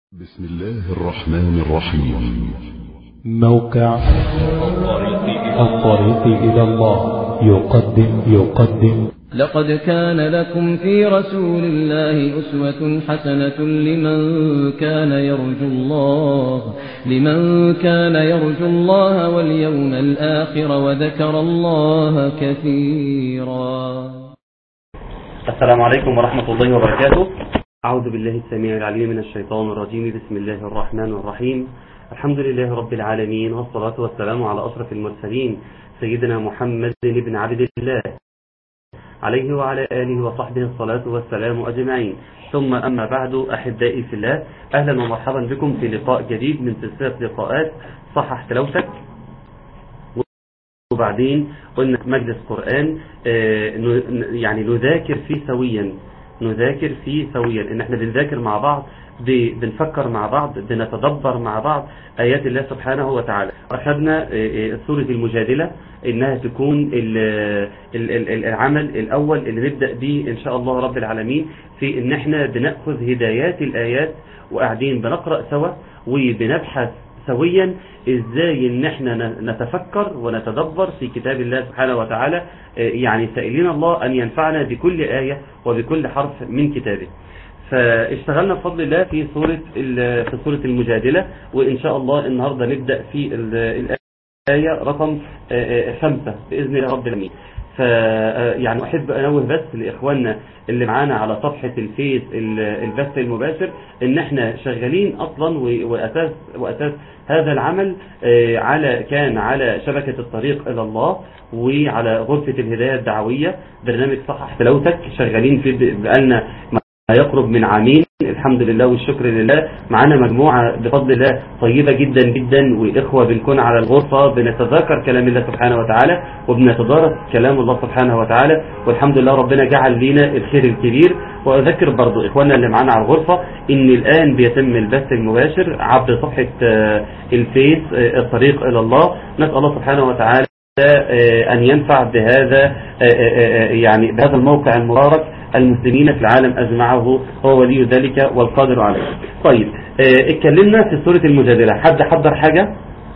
بسم الله الرحمن الرحيم موقع الطريق إلى الله يقدم يقدم لقد كان لكم في رسول الله أسوة حسنة لمن كان يرجو الله لمن كان يرجو الله واليوم الآخر وذكر الله كثيرا السلام عليكم ورحمة الله وبركاته أعوذ بالله السميع العليم من الشيطان الرجيم بسم الله الرحمن الرحيم الحمد لله رب العالمين والصلاة والسلام على أشرف المرسلين سيدنا محمد بن عبد الله عليه وعلى آله وصحبه الصلاة والسلام أجمعين ثم أما بعد أحبائي في الله أهلا ومرحبا بكم في لقاء جديد من سلسلة لقاءات صحح تلاوتك وبعدين قلنا مجلس قرآن آه، ن- يعني نذاكر فيه سويا نذاكر فيه سويا ان احنا بنذاكر مع بعض ب- بنفكر مع بعض بنتدبر مع بعض آيات الله سبحانه وتعالى أخذنا آه، آه، سورة المجادلة إنها تكون ال- ال- ال- العمل الأول اللي نبدأ به إن شاء الله رب العالمين في إن احنا بنأخذ هدايات الآيات وقاعدين بنقرأ سوا وبنبحث سويا ازاي ان احنا ن- نتفكر ونتدبر في كتاب الله سبحانه وتعالى آه، يعني سائلين الله ان ينفعنا بكل آية وبكل حرف من كتابه فاشتغلنا بفضل الله في سورة ال- في سورة المجادلة وان شاء الله النهاردة نبدأ في ال- الآية رقم آه، آه، خمسة بإذن الله رب العالمين ف آه، يعني أحب أنوه بس لإخواننا اللي معانا على صفحة الفيس ال- البث المباشر إن إحنا شغالين أصلا و- وأساس وأساس هذا العمل آه، على كان على شبكة الطريق إلى الله وعلى غرفة الهداية الدعوية برنامج صحح تلاوتك شغالين فيه بقالنا ما يقرب من عامين الحمد لله والشكر لله معانا مجموعة بفضل الله طيبة جدا جدا وإخوة بنكون على الغرفة بنتذاكر كلام الله سبحانه وتعالى وبنتدارس كلام الله سبحانه وتعالى والحمد لله ربنا جعل لنا الخير الكبير وأذكر برضو إخواننا اللي معانا على الغرفة إن الآن بيتم البث المباشر عبر صفحة آه، الفيس آه، الطريق إلى الله نسأل الله سبحانه وتعالى آه، أن ينفع بهذا آه، آه، آه، يعني بهذا الموقع المبارك المسلمين في العالم أجمعه هو ولي ذلك والقادر عليه طيب آه، اتكلمنا في سورة المجادلة حد حضر حاجة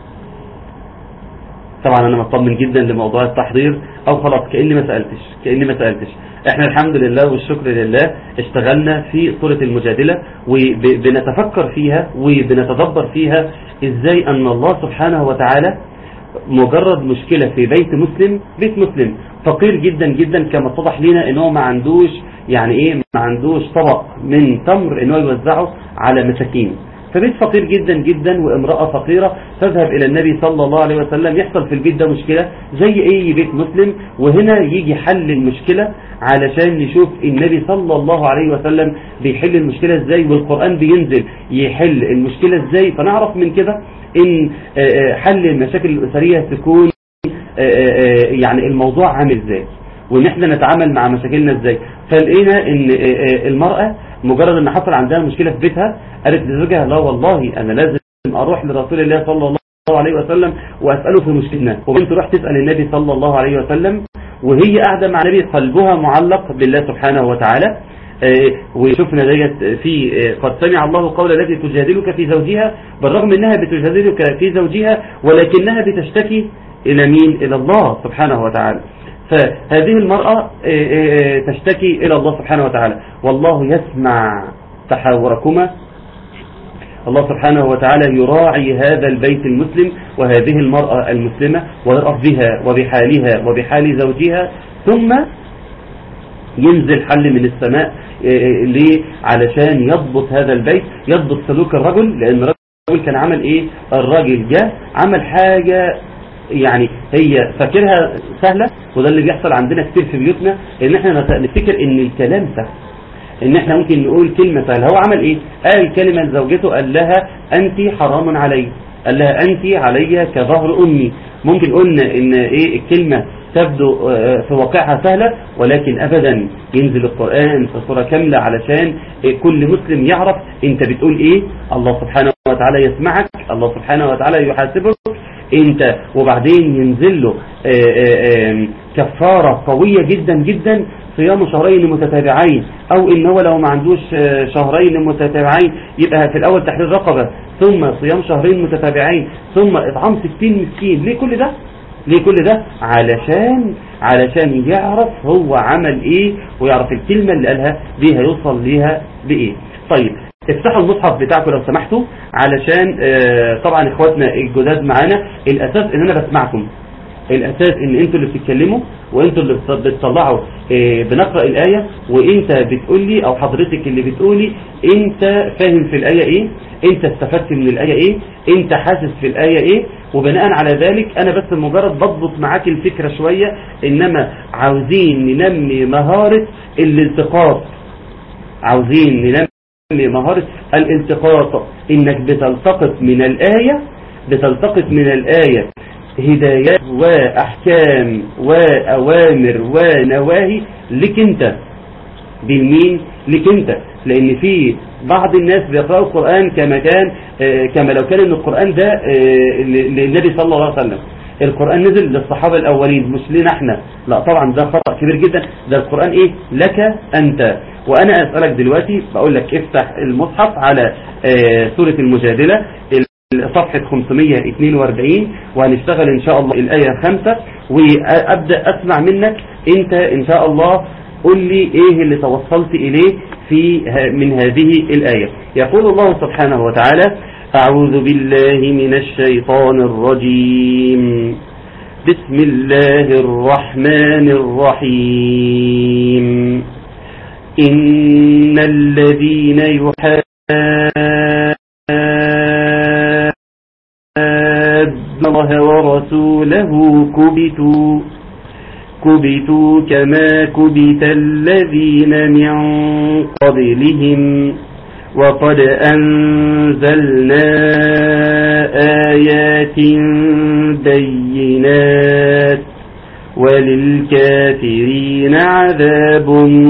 طبعا أنا مطمن جدا لموضوع التحضير أو خلاص كأني ما سألتش كأني ما سألتش احنا الحمد لله والشكر لله اشتغلنا في سورة المجادلة وبنتفكر فيها وبنتدبر فيها ازاي ان الله سبحانه وتعالى مجرد مشكلة في بيت مسلم بيت مسلم فقير جدا جدا كما اتضح لنا ان هو ما عندوش يعني ايه ما عندوش طبق من تمر ان هو يوزعه على مساكين فبيت فقير جدا جدا وامرأة فقيرة تذهب الى النبي صلى الله عليه وسلم يحصل في البيت ده مشكلة زي اي بيت مسلم وهنا يجي حل المشكلة علشان نشوف النبي صلى الله عليه وسلم بيحل المشكلة ازاي والقرآن بينزل يحل المشكلة ازاي فنعرف من كده ان آه، آه، حل المشاكل الاسرية تكون آه، آه، يعني الموضوع عامل ازاي وان احنا نتعامل مع مشاكلنا ازاي فلقينا ان آه، آه، المرأة مجرد ان حصل عندها مشكلة في بيتها قالت لزوجها لا والله انا لازم اروح لرسول الله صلى الله عليه وسلم واسأله في مشكلتنا وبنت تروح تسأل النبي صلى الله عليه وسلم وهي قاعدة مع النبي قلبها معلق بالله سبحانه وتعالى آه، وشفنا ديت في آه، قد سمع الله قول التي تجادلك في زوجها بالرغم انها بتجادلك في زوجها ولكنها بتشتكي الى مين الى الله سبحانه وتعالى فهذه المرأة آه، آه، تشتكي الى الله سبحانه وتعالى والله يسمع تحاوركما الله سبحانه وتعالى يراعي هذا البيت المسلم وهذه المرأة المسلمة ويرأف بها وبحالها وبحال زوجها ثم ينزل حل من السماء إيه، ليه علشان يضبط هذا البيت يضبط سلوك الرجل لان الرجل كان عمل ايه الراجل جاء عمل حاجة يعني هي فاكرها سهلة وده اللي بيحصل عندنا كتير في بيوتنا ان احنا نت- نفتكر ان الكلام سهل ان احنا ممكن نقول كلمة سهلة هو عمل ايه قال كلمة لزوجته قال لها انت حرام علي قال لها انت علي كظهر امي ممكن قلنا ان ايه الكلمة تبدو آه، في واقعها سهلة ولكن ابدا ينزل القرآن في صورة كاملة علشان إيه، كل مسلم يعرف انت بتقول ايه الله سبحانه وتعالى يسمعك الله سبحانه وتعالى يحاسبك انت وبعدين ينزل له آه، آه، آه، كفارة قوية جدا جدا صيام شهرين متتابعين او ان هو لو ما عندوش آه، شهرين متتابعين يبقى في الاول تحرير رقبة ثم صيام شهرين متتابعين ثم اطعام 60 مسكين ليه كل ده ليه كل ده علشان علشان يعرف هو عمل ايه ويعرف الكلمة اللي قالها دي هيوصل ليها بايه طيب افتحوا المصحف بتاعكم لو سمحتوا علشان آه، طبعا اخواتنا الجداد معانا الاساس ان انا بسمعكم الاساس ان انتوا اللي بتتكلموا وانتوا اللي بت- بتطلعوا آه، بنقرا الايه وانت بتقول لي او حضرتك اللي بتقولي انت فاهم في الايه ايه انت استفدت من الايه ايه انت حاسس في الايه ايه وبناء على ذلك انا بس مجرد بضبط معاك الفكره شويه انما عاوزين ننمي مهاره الالتقاط عاوزين ننمي مهارة الالتقاط انك بتلتقط من الآية بتلتقط من الآية هدايات وأحكام وأوامر ونواهي لك انت بالمين لك انت لان في بعض الناس بيقرأوا القرآن كما كان آه، كما لو كان ان القرآن ده آه، ل- للنبي صلى الله عليه وسلم القرآن نزل للصحابة الأولين مش لنا احنا لا طبعا ده خطأ كبير جدا ده القرآن ايه لك أنت وأنا أسألك دلوقتي بقول لك افتح المصحف على آه، سورة المجادلة صفحة 542 وهنشتغل إن شاء الله الآية 5 وأبدأ أسمع منك أنت إن شاء الله قل لي إيه اللي توصلت إليه في ه- من هذه الآية يقول الله سبحانه وتعالى أعوذ بالله من الشيطان الرجيم بسم الله الرحمن الرحيم إن الذين يحادون الله ورسوله كبتوا كبتوا كما كبت الذين من قبلهم وقد أنزلنا آيات بينات وللكافرين عذاب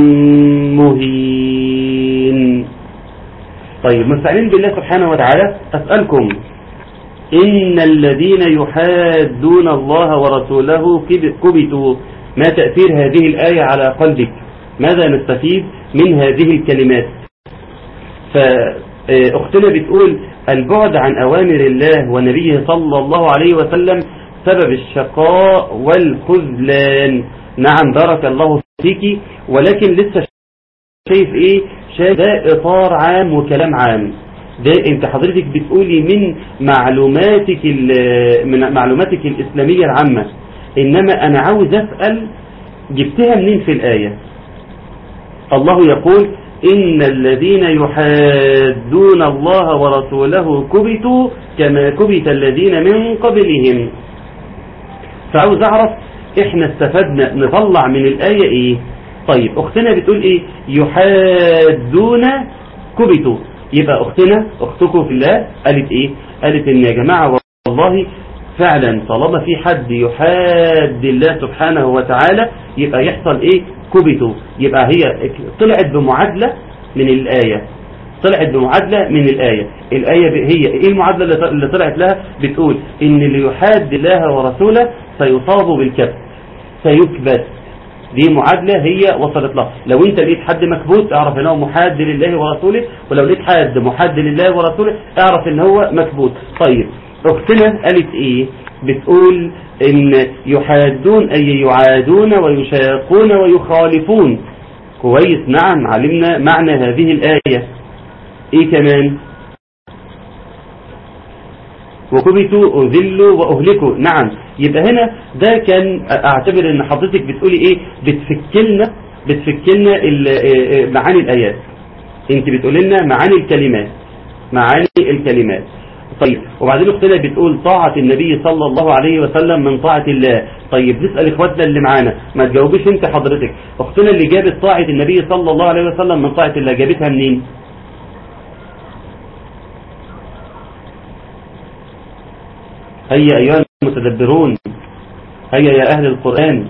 مهين طيب مستعين بالله سبحانه وتعالى أسألكم إن الذين يحادون الله ورسوله كب- كبتوا ما تأثير هذه الآية على قلبك ماذا نستفيد من هذه الكلمات فأختنا بتقول البعد عن أوامر الله ونبيه صلى الله عليه وسلم سبب الشقاء والخذلان نعم بارك الله فيك ولكن لسه شايف ايه شايف ده اطار عام وكلام عام ده انت حضرتك بتقولي من معلوماتك ال- من معلوماتك الاسلامية العامة انما انا عاوز اسأل جبتها منين في الاية الله يقول إن الذين يحادون الله ورسوله كبتوا كما كبت الذين من قبلهم فعاوز أعرف إحنا استفدنا نطلع من الآية إيه طيب أختنا بتقول إيه يحادون كبتوا يبقى أختنا أختكم في الله قالت إيه قالت إن يا جماعة والله فعلا طالما في حد يحاد الله سبحانه وتعالى يبقى يحصل ايه كبته يبقى هي طلعت بمعادلة من الآية طلعت بمعادلة من الآية الآية ب- هي ايه المعادلة اللي ط- اللي طلعت لها بتقول ان اللي يحاد الله ورسوله سيصاب بالكبت سيكبت دي معادلة هي وصلت لها لو انت لقيت حد مكبوت اعرف ان هو محاد لله ورسوله ولو لقيت حد محاد لله ورسوله اعرف ان هو مكبوت طيب اختنا قالت ايه بتقول ان يحادون اي يعادون ويشاقون ويخالفون كويس نعم علمنا معنى هذه الآية ايه كمان وكبتوا أذلوا وأهلكوا نعم يبقى هنا ده كان أعتبر أن حضرتك بتقولي إيه بتفكلنا بتفكلنا ال- آه، آه، معاني الآيات أنت بتقول لنا معاني الكلمات معاني الكلمات طيب وبعدين اختنا بتقول طاعة النبي صلى الله عليه وسلم من طاعة الله طيب نسأل اخواتنا اللي معانا ما تجاوبيش انت حضرتك اختنا اللي جابت طاعة النبي صلى الله عليه وسلم من طاعة الله جابتها منين هيا أيها المتدبرون هيا يا أهل القرآن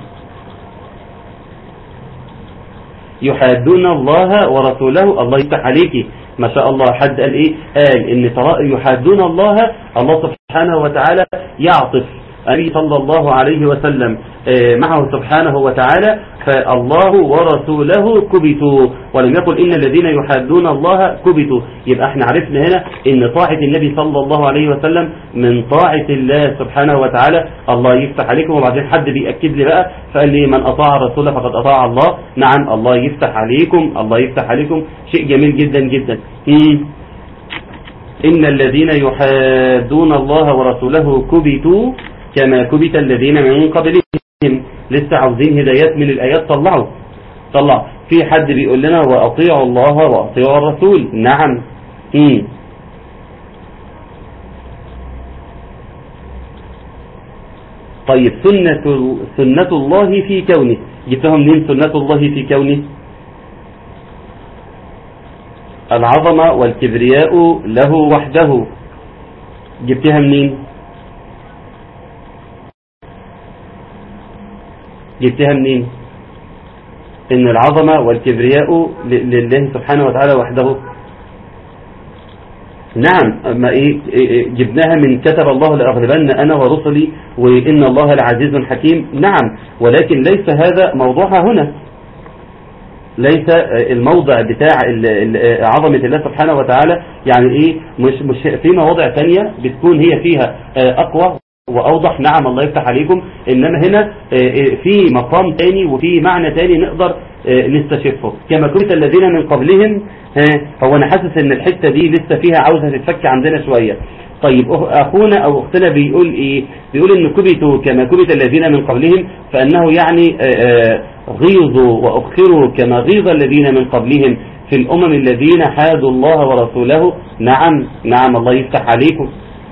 يحادون الله ورسوله الله يفتح عليكي ما شاء الله حد قال ايه قال ان ترى يحادون الله الله سبحانه وتعالى يعطف النبي صلى الله عليه وسلم آه، معه سبحانه وتعالى فالله ورسوله كبتوا ولم يقل إن الذين يحادون الله كبتوا يبقى احنا عرفنا هنا ان طاعة النبي صلى الله عليه وسلم من طاعة الله سبحانه وتعالى الله يفتح عليكم وبعدين حد بيأكد لي بقى فقال لي من أطاع الرسول فقد أطاع الله نعم الله يفتح عليكم الله يفتح عليكم شيء جميل جدا جدا مم. إن الذين يحادون الله ورسوله كبتوا كما كبت الذين من قبلهم لسه عاوزين هدايات من الآيات طلعوا طلع في حد بيقول لنا وأطيعوا الله وأطيعوا الرسول نعم مم. طيب سنة سنة الله في كونه جبتها منين سنة الله في كونه العظمة والكبرياء له وحده جبتها منين جبتها منين ان العظمة والكبرياء ل- لله سبحانه وتعالى وحده نعم ما إيه إيه إيه جبناها من كتب الله لأغلبن أنا ورسلي وإن الله العزيز الحكيم نعم ولكن ليس هذا موضوعها هنا ليس الموضع بتاع ال- ال- عظمة الله سبحانه وتعالى يعني ايه مش مش في مواضع تانية بتكون هي فيها آه، اقوى واوضح نعم الله يفتح عليكم انما هنا آه، آه، في مقام تاني وفي معنى تاني نقدر آه، نستشفه كما كنت الذين من قبلهم ها، هو انا حاسس ان الحتة دي لسه فيها عاوزة تتفك عندنا شوية طيب أخ- اخونا او اختنا بيقول ايه بيقول ان كبتوا كما كبت الذين من قبلهم فانه يعني آه، آه، غيظوا واخروا كما غيظ الذين من قبلهم في الامم الذين حادوا الله ورسوله نعم نعم الله يفتح عليكم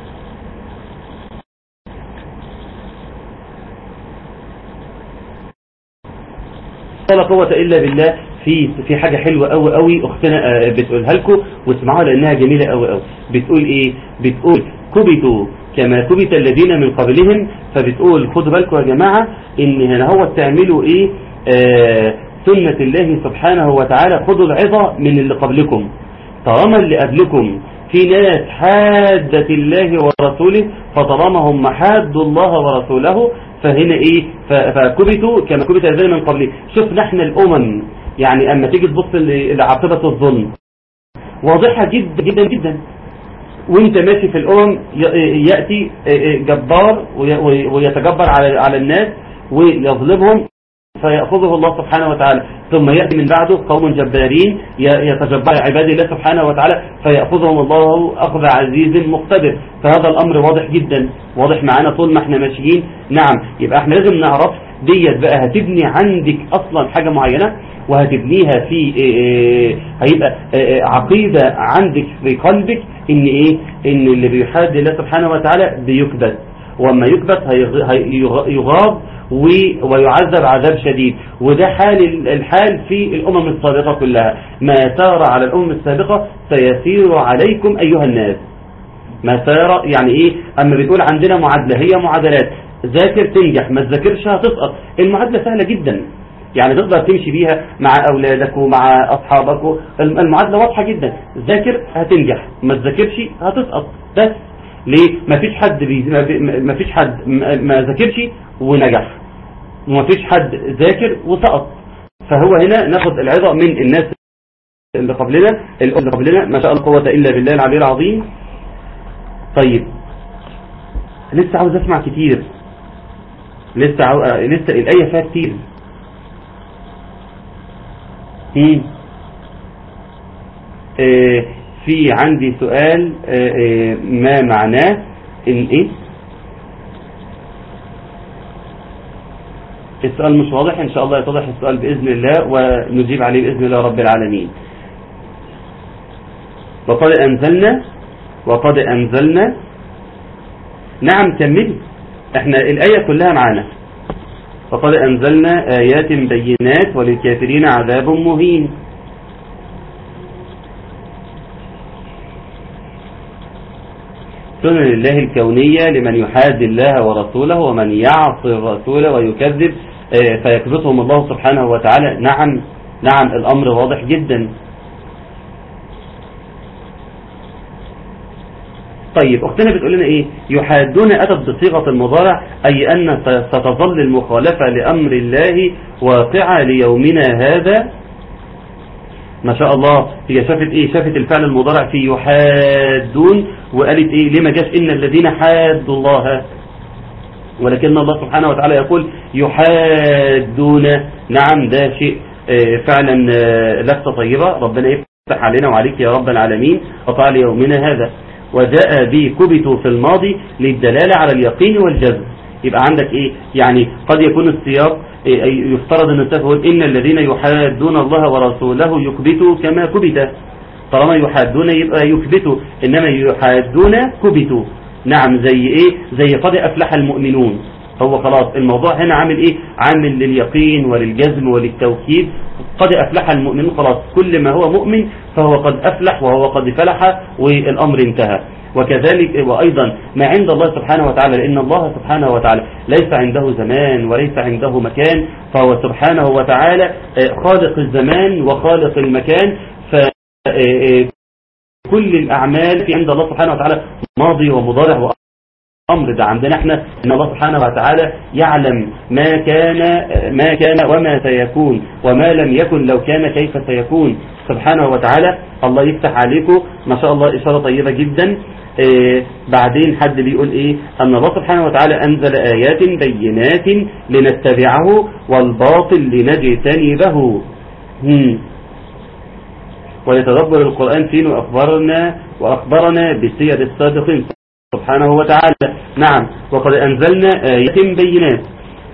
ولا قوة إلا بالله في في حاجة حلوة قوي قوي أختنا آه، بتقولها لكم واسمعوها لأنها جميلة قوي قوي بتقول إيه بتقول كبتوا كما كبت الذين من قبلهم فبتقول خدوا بالكم يا جماعة إن هنا هو تعملوا إيه آه سنة الله سبحانه وتعالى خدوا العظة من اللي قبلكم طالما اللي قبلكم في ناس حادة الله ورسوله فطالما هم حادوا الله ورسوله فهنا ايه ف- فكبتوا كما كبت الذين من قبله شفنا احنا الامم يعني اما تيجي تبص ل- لعاقبة الظلم واضحة جدا جدا جدا وانت ماشي في الامم ي- يأتي جبار وي- وي- ويتجبر على على الناس ويظلمهم فيأخذه الله سبحانه وتعالى ثم يأتي من بعده قوم جبارين ي- يتجبر عباد الله سبحانه وتعالى فيأخذهم الله أخذ عزيز مقتدر فهذا الأمر واضح جدا واضح معانا طول ما احنا ماشيين نعم يبقى احنا لازم نعرف ديت بقى هتبني عندك أصلا حاجة معينة وهتبنيها في إيه إيه هيبقى إيه عقيدة عندك في قلبك ان ايه ان اللي بيحاد الله سبحانه وتعالى بيكبت وما يكبت هيغ- هيغ- يغاض و- ويعذب عذاب شديد وده حال ال- الحال في الأمم السابقة كلها ما سار على الأمم السابقة سيسير عليكم أيها الناس ما سار يعني إيه أما بتقول عندنا معادلة هي معادلات ذاكر تنجح ما تذاكرش هتسقط المعادلة سهلة جدا يعني تقدر تمشي بيها مع أولادك ومع أصحابك و- الم- المعادلة واضحة جدا ذاكر هتنجح ما تذاكرش هتسقط بس ليه مفيش حد بي... ما بي- ما فيش حد ما ما ذاكرش ونجح ومفيش حد ذاكر وسقط فهو هنا ناخد العظة من الناس اللي قبلنا اللي قبلنا ما شاء الله قوة إلا بالله العلي العظيم طيب لسه عاوز اسمع كتير لسه عاو... آه، لسه الآية فيها كتير مم. آه، في عندي سؤال آه، آه، ما معناه ان ايه السؤال مش واضح ان شاء الله يتضح السؤال باذن الله ونجيب عليه باذن الله رب العالمين وقد انزلنا وقد انزلنا نعم كملي احنا الايه كلها معانا وقد انزلنا ايات بينات وللكافرين عذاب مهين سنن الله الكونية لمن يحاد الله ورسوله ومن يعصي الرسول ويكذب آه، فيكبتهم الله سبحانه وتعالى نعم نعم الأمر واضح جدا طيب اختنا بتقول لنا ايه يحادون اتت بصيغه المضارع اي ان ستظل المخالفه لامر الله واقعه ليومنا هذا ما شاء الله هي شافت ايه شافت الفعل المضارع في يحادون وقالت ايه ليه ما جاش ان الذين حادوا الله ولكن الله سبحانه وتعالى يقول يحادون نعم ده شيء آه، فعلا آه، لفتة طيبة ربنا يفتح علينا وعليك يا رب العالمين وطال يومنا هذا وجاء به كبتوا في الماضي للدلالة على اليقين والجزم يبقى عندك ايه يعني قد يكون السياق إيه، أي يفترض ان تقول ان الذين يحادون الله ورسوله يكبتوا كما كبت طالما يحادون يبقى يكبتوا انما يحادون كبتوا نعم زي ايه زي قد افلح المؤمنون هو خلاص الموضوع هنا عامل ايه عامل لليقين وللجزم وللتوكيد قد افلح المؤمنون خلاص كل ما هو مؤمن فهو قد افلح وهو قد فلح والامر انتهى وكذلك وأيضا ما عند الله سبحانه وتعالى لأن الله سبحانه وتعالى ليس عنده زمان وليس عنده مكان فهو سبحانه وتعالى آه، خالق الزمان وخالق المكان فكل الأعمال في عند الله سبحانه وتعالى ماضي ومضارع وأمر ده عندنا احنا ان الله سبحانه وتعالى يعلم ما كان ما كان وما سيكون وما لم يكن لو كان كيف سيكون سبحانه وتعالى الله يفتح عليكم ما شاء الله إشارة طيبة جدا إيه بعدين حد بيقول ايه ان الله سبحانه وتعالى انزل ايات بينات لنتبعه والباطل لنجتنبه هم. ولتدبر القرآن فيه وأخبرنا, وأخبرنا بسير الصادقين سبحانه وتعالى نعم وقد أنزلنا آيات بينات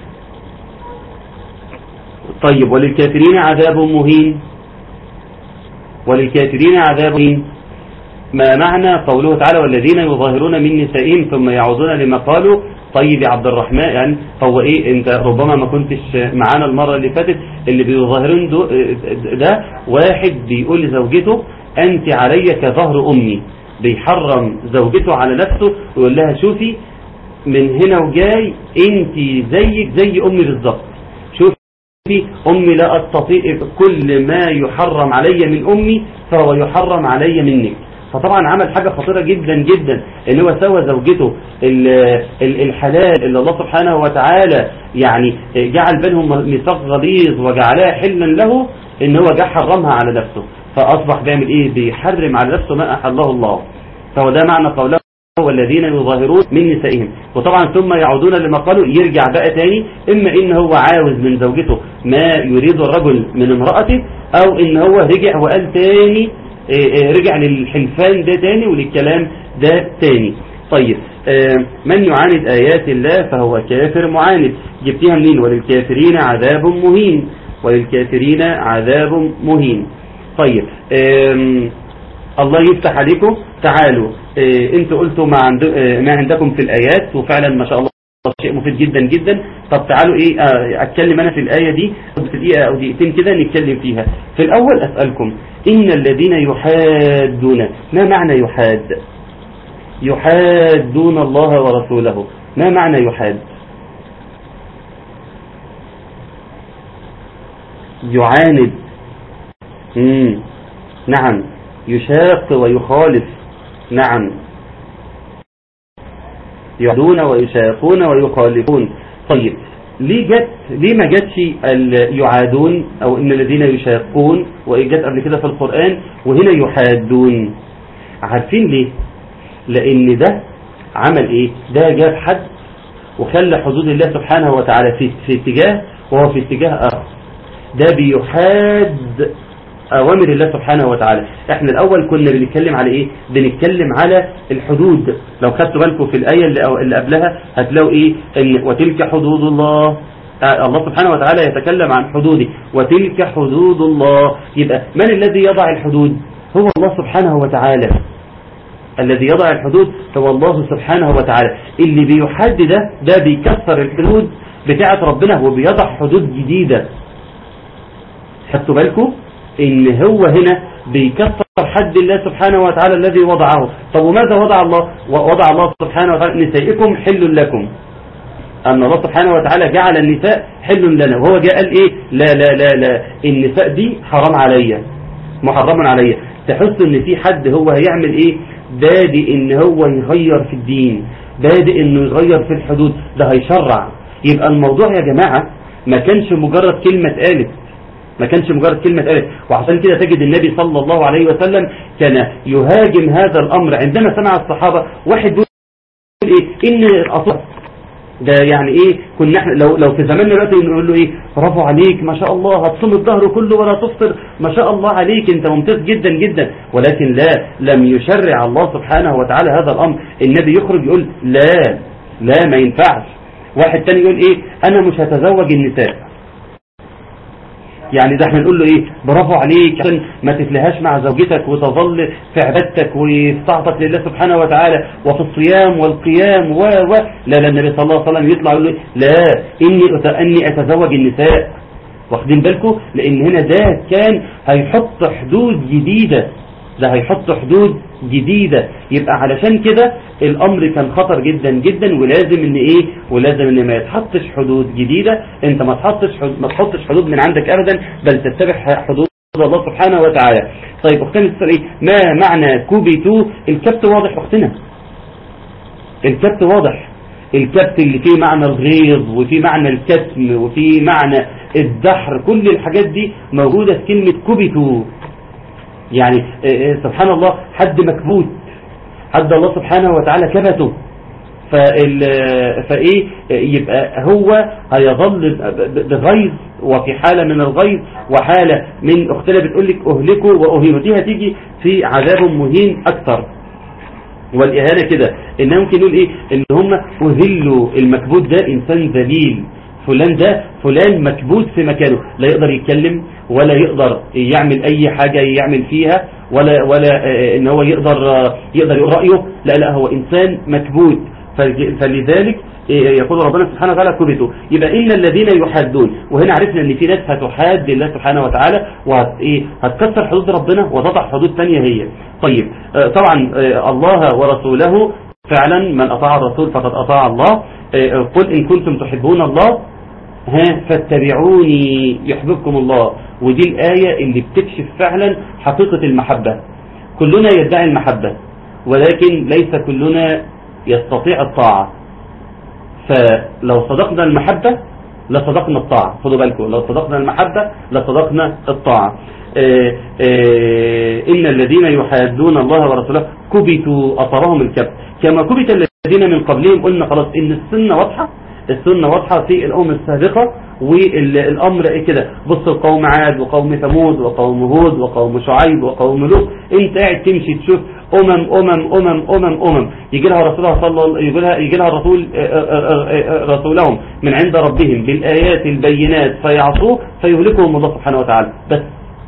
طيب وللكافرين عذاب مهين وللكافرين عذاب مهين ما معنى قوله تعالى والذين يظاهرون من نسائهم ثم يعودون لما قالوا طيب يا عبد الرحمن يعني هو ايه انت ربما ما كنتش معانا المرة اللي فاتت اللي بيظاهرون ده واحد بيقول لزوجته انت علي كظهر امي بيحرم زوجته على نفسه ويقول لها شوفي من هنا وجاي انت زيك زي امي بالظبط شوفي امي لا استطيع كل ما يحرم علي من امي فهو يحرم علي منك فطبعا عمل حاجة خطيرة جدا جدا ان هو سوى زوجته الحلال اللي الله سبحانه وتعالى يعني جعل بينهم ميثاق غليظ وجعلها حلا له ان هو جه حرمها على نفسه فاصبح بيعمل ايه بيحرم على نفسه ما احله الله فهو ده معنى قوله والذين يظاهرون من نسائهم وطبعا ثم يعودون لما قالوا يرجع بقى تاني اما ان هو عاوز من زوجته ما يريد الرجل من امرأته او ان هو رجع وقال تاني إيه، إيه، رجع للحلفان ده تاني وللكلام ده تاني طيب آه، من يعاند آيات الله فهو كافر معاند جبتها منين وللكافرين عذاب مهين وللكافرين عذاب مهين طيب الله يفتح عليكم تعالوا آه، انتوا قلتوا ما, عند... آه، ما عندكم في الآيات وفعلا ما شاء الله شيء مفيد جدا جدا طب تعالوا ايه اتكلم انا في الآية دي في دقيقة او دقيقتين كده نتكلم فيها في الاول اسألكم إن الذين يحادون ما معنى يحاد يحادون الله ورسوله ما معنى يحاد يعاند مم. نعم يشاق ويخالف نعم يعدون ويشاقون ويخالفون طيب ليه جت ليه ما جاتش يعادون او ان الذين يشاقون وجت قبل كده في القرآن وهنا يحادون عارفين ليه لان ده عمل ايه ده جاب حد وخلى حدود الله سبحانه وتعالى في, في اتجاه وهو في اتجاه اخر ده بيحاد أوامر الله سبحانه وتعالى احنا الأول كنا بنتكلم على إيه بنتكلم على الحدود لو خدتوا بالكم في الآية اللي, اللي قبلها هتلاقوا إيه إن وتلك حدود الله آه، الله سبحانه وتعالى يتكلم عن حدوده وتلك حدود الله يبقى من الذي يضع الحدود هو الله سبحانه وتعالى الذي يضع الحدود هو الله سبحانه وتعالى اللي بيحدد ده ده بيكسر الحدود بتاعت ربنا وبيضع حدود جديدة خدتوا بالكم ان هو هنا بيكسر حد الله سبحانه وتعالى الذي وضعه طب وماذا وضع الله وضع الله سبحانه وتعالى نسائكم حل لكم أن الله سبحانه وتعالى جعل النساء حل لنا وهو جاء قال إيه لا لا لا لا النساء دي حرام عليا محرم عليا تحس ان في حد هو هيعمل ايه بادئ ان هو يغير في الدين بادئ انه يغير في الحدود ده هيشرع يبقى الموضوع يا جماعة ما كانش مجرد كلمة قالت ما كانش مجرد كلمة قالت وعشان كده تجد النبي صلى الله عليه وسلم كان يهاجم هذا الأمر عندما سمع الصحابة واحد بيقول ايه ان الأصل ده يعني ايه كنا احنا لو لو في زماننا دلوقتي نقول له ايه برافو عليك ما شاء الله هتصوم الظهر كله ولا تفطر ما شاء الله عليك انت ممتاز جدا جدا ولكن لا لم يشرع الله سبحانه وتعالى هذا الامر النبي يخرج يقول لا لا ما ينفعش واحد تاني يقول ايه انا مش هتزوج النساء يعني ده احنا نقول له ايه برافو عليك عشان ما تفلهاش مع زوجتك وتظل في عبادتك وفي طاعتك لله سبحانه وتعالى وفي الصيام والقيام و و لا لا النبي صلى الله عليه وسلم يطلع يقول له لا اني أت- اني اتزوج النساء واخدين بالكم لان هنا ده كان هيحط حدود جديدة ده هيحط حدود جديدة يبقى علشان كده الامر كان خطر جدا جدا ولازم ان ايه ولازم ان ما يتحطش حدود جديدة انت ما تحطش حدود ما تحطش حدود من عندك ابدا بل تتبع حدود الله سبحانه وتعالى طيب اختنا السؤال ايه ما معنى كوبيتو الكبت واضح اختنا الكبت واضح الكبت اللي فيه معنى الغيظ وفيه معنى الكتم وفيه معنى الدحر كل الحاجات دي موجودة في كلمة كوبيتو يعني آه، آه، سبحان الله حد مكبوت حد الله سبحانه وتعالى كبته فال فايه يبقى هو هيظل ب- بغيظ وفي حالة من الغيظ وحالة من اختنا بتقول لك اهلكوا واهينوا دي هتيجي في عذاب مهين اكثر والإهانة كده إن ممكن نقول إيه إن هم أذلوا المكبوت ده إنسان ذليل فلان ده فلان مكبوت في مكانه لا يقدر يتكلم ولا يقدر يعمل أي حاجة يعمل فيها ولا ولا آه، إن هو يقدر آه، يقدر يقول رأيه لا لا هو إنسان مكبوت فلج- فلذلك يقول ربنا سبحانه وتعالى كبتوا يبقى إن الذين يحادون وهنا عرفنا ان في ناس هتحاد لله سبحانه وتعالى وهت إيه هتكسر حدود ربنا وتضع حدود ثانيه هي طيب آه، طبعا آه، الله ورسوله فعلا من أطاع الرسول فقد أطاع الله آه، قل إن كنتم تحبون الله ها فاتبعوني يحببكم الله ودي الآية اللي بتكشف فعلا حقيقة المحبة كلنا يدعي المحبة ولكن ليس كلنا يستطيع الطاعة فلو صدقنا المحبة لصدقنا الطاعة خدوا بالكم لو صدقنا المحبة لصدقنا الطاعة آه، آه، إن الذين يحادون الله ورسوله كبتوا أطرهم الكبت كما كبت الذين من قبلهم قلنا خلاص إن السنة واضحة السنة واضحة في الأمم السابقة والأمر إيه كده بص القوم عاد وقوم ثمود وقوم هود وقوم شعيب وقوم لوط انت قاعد تمشي تشوف أمم أمم أمم أمم أمم يجي لها رسولها صلى الله يجي لها يجي لها الرسول آه، آه، آه، آه، رسولهم من عند ربهم بالآيات البينات فيعصوه فيهلكهم الله سبحانه وتعالى بس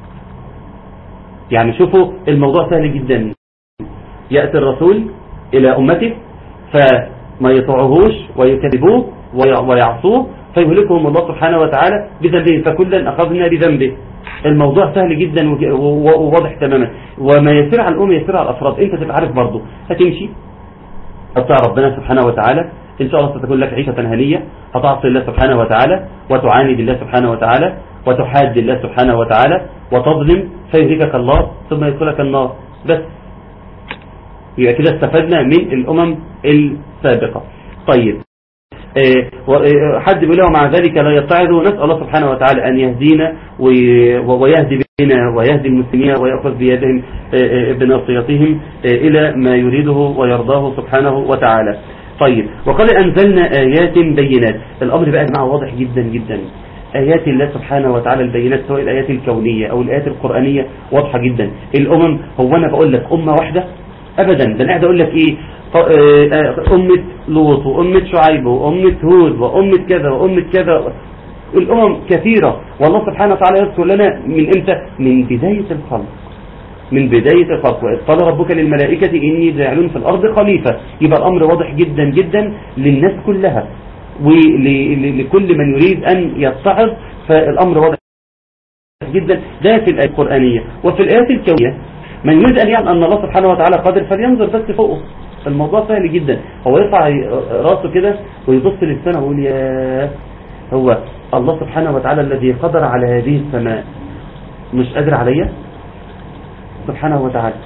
يعني شوفوا الموضوع سهل جدا يأتي الرسول إلى أمته فما يطيعوهوش ويكذبوه وي- ويعصوه فيهلكهم الله سبحانه وتعالى بذنبهم فكلا أخذنا بذنبه الموضوع سهل جدا وج- و- وواضح تماما وما يسير على الأمة يسير على الأفراد أنت تبقى عارف برضه هتمشي هتطيع ربنا سبحانه وتعالى إن شاء الله ستكون لك عيشة هنية هتعصي الله سبحانه وتعالى وتعاند الله سبحانه وتعالى وتحاد الله سبحانه وتعالى وتظلم فيهلكك الله ثم يدخلك النار بس يبقى كده استفدنا من الأمم السابقة طيب آه، و- آه، حد بيقول له مع ذلك لا يتعظ نسأل الله سبحانه وتعالى أن يهدينا وي- و- ويهدي بنا ويهدي المسلمين ويأخذ بيدهم آه، آه، بناصيتهم آه، إلى ما يريده ويرضاه سبحانه وتعالى طيب وقال أنزلنا آيات بينات الأمر بقى يا جماعة واضح جدا جدا آيات الله سبحانه وتعالى البينات سواء الآيات الكونية أو الآيات القرآنية واضحة جدا الأمم هو أنا بقول لك أمة واحدة ابدا ده انا قاعد اقول لك ايه ق- آه، آه، امة لوط وامة شعيب وامة هود وامة كذا وامة كذا الامم كثيرة والله سبحانه وتعالى يذكر لنا من امتى من بداية الخلق من بداية الخلق وإذ قال ربك للملائكة إني جاعل في الأرض خليفة يبقى الأمر واضح جدا جدا للناس كلها ولكل من يريد أن يتعظ فالأمر واضح جدا ده في الآية القرآنية وفي الآيات الكونية من يريد أن يعلم أن الله سبحانه وتعالى قادر فلينظر بس فوقه الموضوع سهل جدا هو يرفع راسه كده ويبص للسماء ويقول يا هو الله سبحانه وتعالى الذي قدر على هذه السماء مش قادر عليا سبحانه وتعالى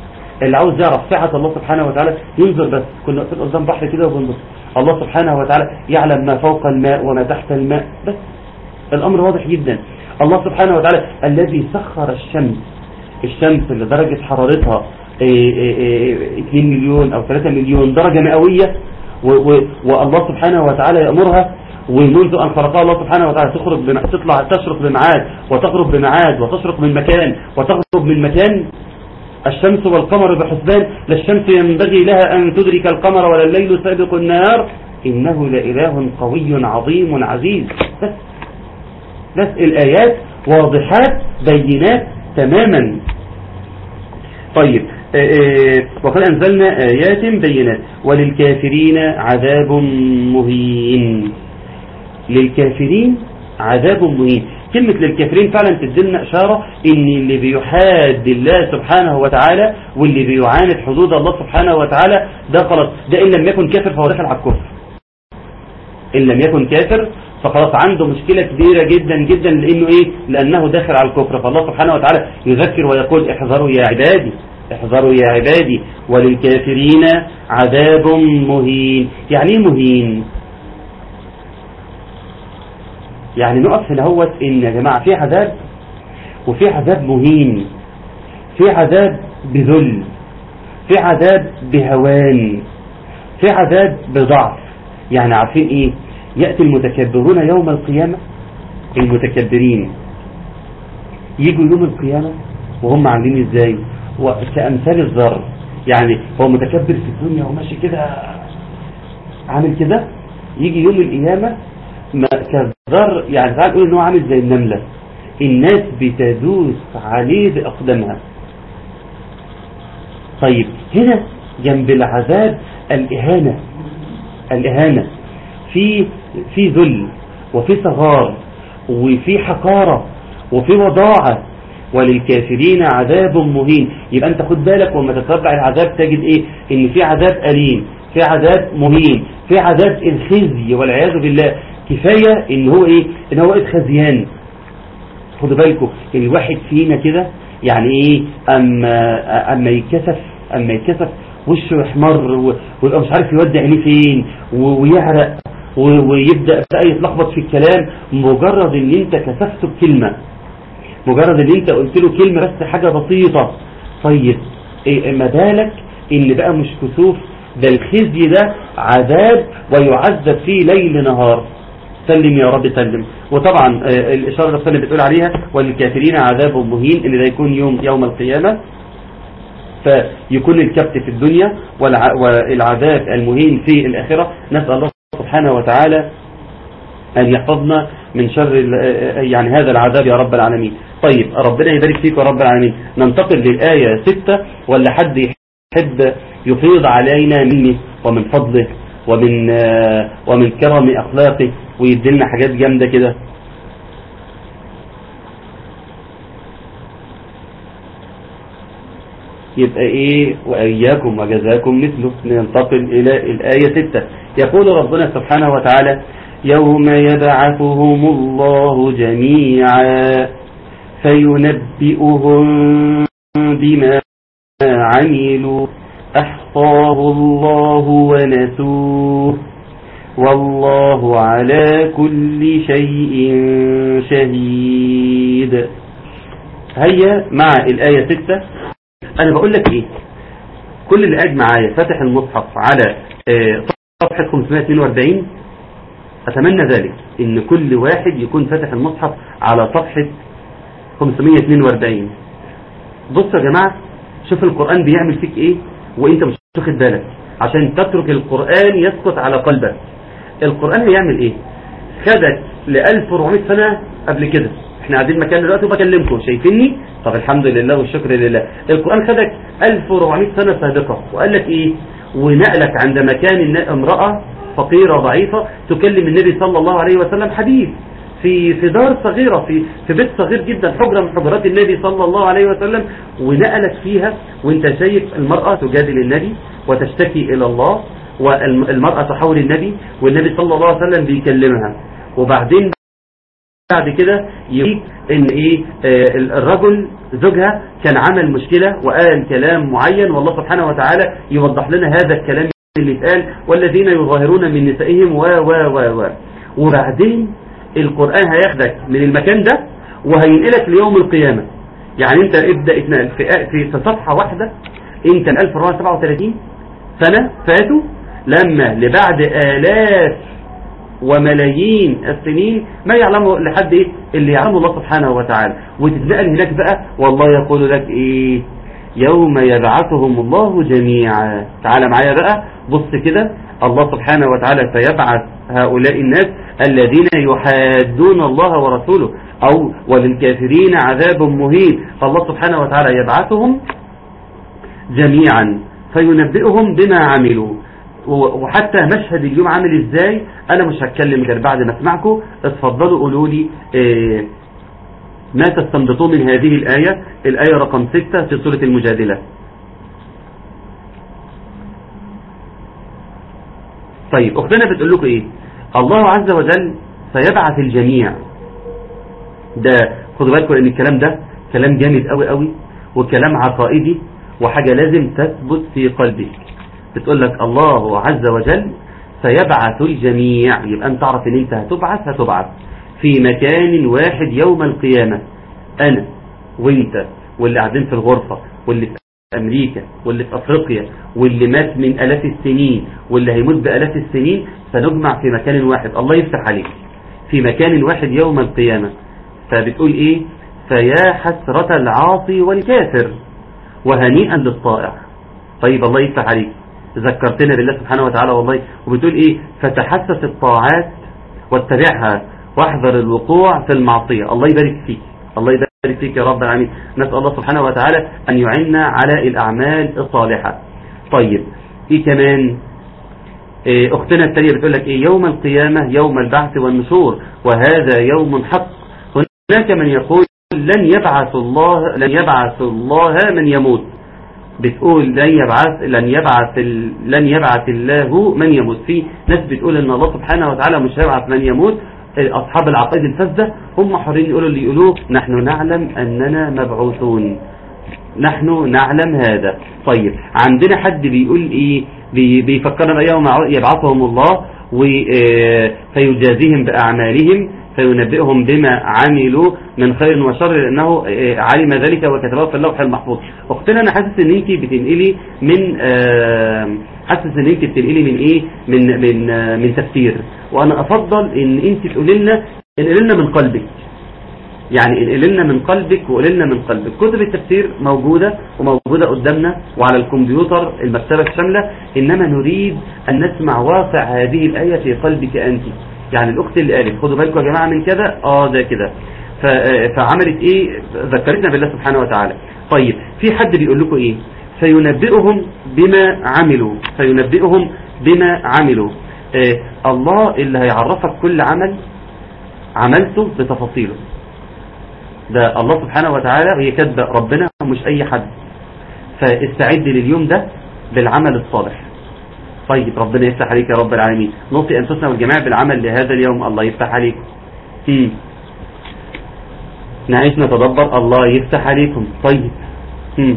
اللي عاوز يعرف صحة الله سبحانه وتعالى ينظر بس كنا واقفين قدام بحر كده وبنبص الله سبحانه وتعالى يعلم ما فوق الماء وما تحت الماء بس الأمر واضح جدا الله سبحانه وتعالى الذي سخر الشمس الشمس اللي درجة حرارتها إيه إيه إيه 2 مليون أو 3 مليون درجة مئوية و- و- والله سبحانه وتعالى يأمرها ومنذ أن خلقها الله سبحانه وتعالى تخرج بم... تطلع تشرق بميعاد وتغرب بميعاد وتشرق من مكان وتغرب من مكان الشمس والقمر بحسبان لا الشمس ينبغي لها أن تدرك القمر ولا الليل سابق النهار إنه لإله قوي عظيم عزيز بس بس الآيات واضحات بينات تماما طيب آه، آه، وقد أنزلنا آيات بينات وللكافرين عذاب مهين للكافرين عذاب مهين كلمة للكافرين فعلا تدلنا إشارة إن اللي بيحاد الله سبحانه وتعالى واللي بيعاند حدود الله سبحانه وتعالى ده خلاص ده إن لم يكن كافر فهو داخل على الكفر إن لم يكن كافر فخلاص عنده مشكلة كبيرة جدا جدا لأنه إيه لأنه داخل على الكفر فالله سبحانه وتعالى يذكر ويقول احذروا يا عبادي احذروا يا عبادي وللكافرين عذاب مهين يعني ايه مهين يعني نقف هنا هوت ان يا جماعة في عذاب وفي عذاب مهين في عذاب بذل في عذاب بهوان في عذاب بضعف يعني عارفين ايه يأتي المتكبرون يوم القيامة المتكبرين يجوا يوم القيامة وهم عاملين ازاي وكأمثال الذر يعني هو متكبر في الدنيا وماشي كده عامل كده يجي يوم القيامة ما- كالذر يعني تعال نقول ان هو عامل زي النملة الناس بتدوس عليه بأقدامها طيب هنا جنب العذاب الإهانة الإهانة في في ذل وفي صغار وفي حقارة وفي وضاعة وللكافرين عذاب مهين يبقى انت خد بالك وما تتبع العذاب تجد ايه ان في عذاب أليم في عذاب مهين في عذاب الخزي والعياذ بالله كفاية ان هو ايه ان هو واقف خزيان خدوا بالكم الواحد فينا كده يعني ايه اما اما يتكسف اما يتكسف وشه يحمر و- ويبقى مش عارف يودي عينيه فين و- ويعرق و- ويبدا بقى يتلخبط في الكلام مجرد ان انت كسفته بكلمه مجرد ان انت قلت له كلمه بس حاجه بسيطه طيب إيه ما بالك ان بقى مش كسوف ده الخزي ده عذاب ويعذب فيه ليل نهار سلم يا رب سلم وطبعا آه، الإشارة اللي السنة بتقول عليها وللكافرين عذاب مهين ان ده يكون يوم يوم القيامة فيكون الكبت في الدنيا والع- والعذاب المهين في الآخرة نسأل الله سبحانه وتعالى أن يحفظنا من شر ال- آه، يعني هذا العذاب يا رب العالمين طيب ربنا يبارك فيك يا رب العالمين ننتقل للآية ستة ولا حد يحب يفيض علينا منه ومن فضله ومن آه، ومن كرم أخلاقه ويدلنا حاجات جامدة كده يبقى ايه وإياكم وجزاكم مثله ننتقل إلى الآية ستة يقول ربنا سبحانه وتعالى يوم يبعثهم الله جميعا فينبئهم بما عملوا أحصاه الله ونسوه والله على كل شيء شهيد هيا مع الآية ستة أنا بقول لك إيه كل اللي قاعد معايا فاتح المصحف على آه، صفحة 542 أتمنى ذلك إن كل واحد يكون فاتح المصحف على صفحة 542 بصوا يا جماعة شوف القرآن بيعمل فيك إيه وإنت مش واخد بالك عشان تترك القرآن يسقط على قلبك القرآن هيعمل إيه خدك ل 1400 سنة قبل كده احنا قاعدين مكان دلوقتي وبكلمكم شايفيني طب الحمد لله والشكر لله القرآن خدك 1400 سنة سابقة وقال لك ايه ونقلك عند مكان النا- امرأة فقيرة ضعيفة تكلم النبي صلى الله عليه وسلم حديث في في دار صغيرة في في بيت صغير جدا حجرة من حجرات النبي صلى الله عليه وسلم ونقلك فيها وانت شايف المرأة تجادل النبي وتشتكي إلى الله والمرأة تحول النبي والنبي صلى الله عليه وسلم بيكلمها وبعدين بعد كده يوريك ان ايه آه الرجل زوجها كان عمل مشكلة وقال كلام معين والله سبحانه وتعالى يوضح لنا هذا الكلام اللي اتقال والذين يظاهرون من نسائهم و و و و وبعدين القرآن هياخدك من المكان ده وهينقلك ليوم القيامة يعني انت ابدأ اتنقل في, في, في صفحة واحدة انت ال 1437 سنة فاتوا لما لبعد آلاف وملايين السنين ما يعلمه لحد ايه اللي يعلمه الله سبحانه وتعالى وتتنقل هناك بقى والله يقول لك ايه يوم يبعثهم الله جميعا تعال معايا بقى بص كده الله سبحانه وتعالى سيبعث هؤلاء الناس الذين يحادون الله ورسوله أو وللكافرين عذاب مهين فالله سبحانه وتعالى يبعثهم جميعا فينبئهم بما عملوا وحتى مشهد اليوم عامل ازاي انا مش هتكلم غير بعد ما اسمعكم اتفضلوا قولوا لي إيه ما تستنبطون من هذه الآية الآية رقم 6 في سورة المجادلة طيب اختنا بتقول لكم ايه الله عز وجل سيبعث الجميع ده خدوا بالكم ان الكلام ده كلام جامد قوي قوي وكلام عقائدي وحاجة لازم تثبت في قلبك بتقول لك الله عز وجل سيبعث الجميع يبقى انت تعرف ان انت هتبعث هتبعث في مكان واحد يوم القيامة انا وانت واللي قاعدين في الغرفة واللي في امريكا واللي في افريقيا واللي مات من الاف السنين واللي هيموت بالاف السنين سنجمع في مكان واحد الله يفتح عليك في مكان واحد يوم القيامة فبتقول ايه فيا حسرة العاصي والكافر وهنيئا للطائع طيب الله يفتح عليك ذكرتنا بالله سبحانه وتعالى والله وبتقول ايه فتحسس الطاعات واتبعها واحذر الوقوع في المعصية الله يبارك فيك الله يبارك فيك يا رب العالمين نسأل الله سبحانه وتعالى أن يعيننا على الأعمال الصالحة طيب إيه كمان إيه أختنا التالية بتقول لك إيه يوم القيامة يوم البعث والنشور وهذا يوم حق هناك من يقول لن يبعث الله لن يبعث الله من يموت بتقول لن يبعث لن يبعث لن يبعث الله من يموت في ناس بتقول ان الله سبحانه وتعالى مش هيبعث من يموت اصحاب العقائد الفاسده هم حرين يقولوا اللي يقولوه نحن نعلم اننا مبعوثون نحن نعلم هذا طيب عندنا حد بيقول ايه بي بيفكرنا يوم يبعثهم الله فيجازيهم باعمالهم فينبئهم بما عملوا من خير وشر لأنه علم ذلك وكتبه في اللوح المحفوظ أختنا أنا حاسس أن أنت بتنقلي من حاسس أن أنت بتنقلي من إيه من من من تفسير وأنا أفضل أن أنت تقولي لنا انقلي لنا من قلبك يعني انقلي لنا من قلبك وقولي لنا من قلبك كتب التفسير موجودة وموجودة قدامنا وعلى الكمبيوتر المكتبة الشاملة إنما نريد أن نسمع واقع هذه الآية في قلبك أنت يعني الأخت اللي قالت خدوا بالكم يا جماعة من كده اه ده كده فعملت ايه ذكرتنا بالله سبحانه وتعالى طيب في حد بيقول لكم ايه فينبئهم بما عملوا فينبئهم بما عملوا آه الله اللي هيعرفك كل عمل عملته بتفاصيله ده الله سبحانه وتعالى هي كاتبه ربنا مش اي حد فاستعد لليوم ده بالعمل الصالح طيب ربنا يفتح عليك يا رب العالمين نوصي أنفسنا والجماعة بالعمل لهذا اليوم الله يفتح عليكم هم. نعيش نتدبر الله يفتح عليكم طيب هم.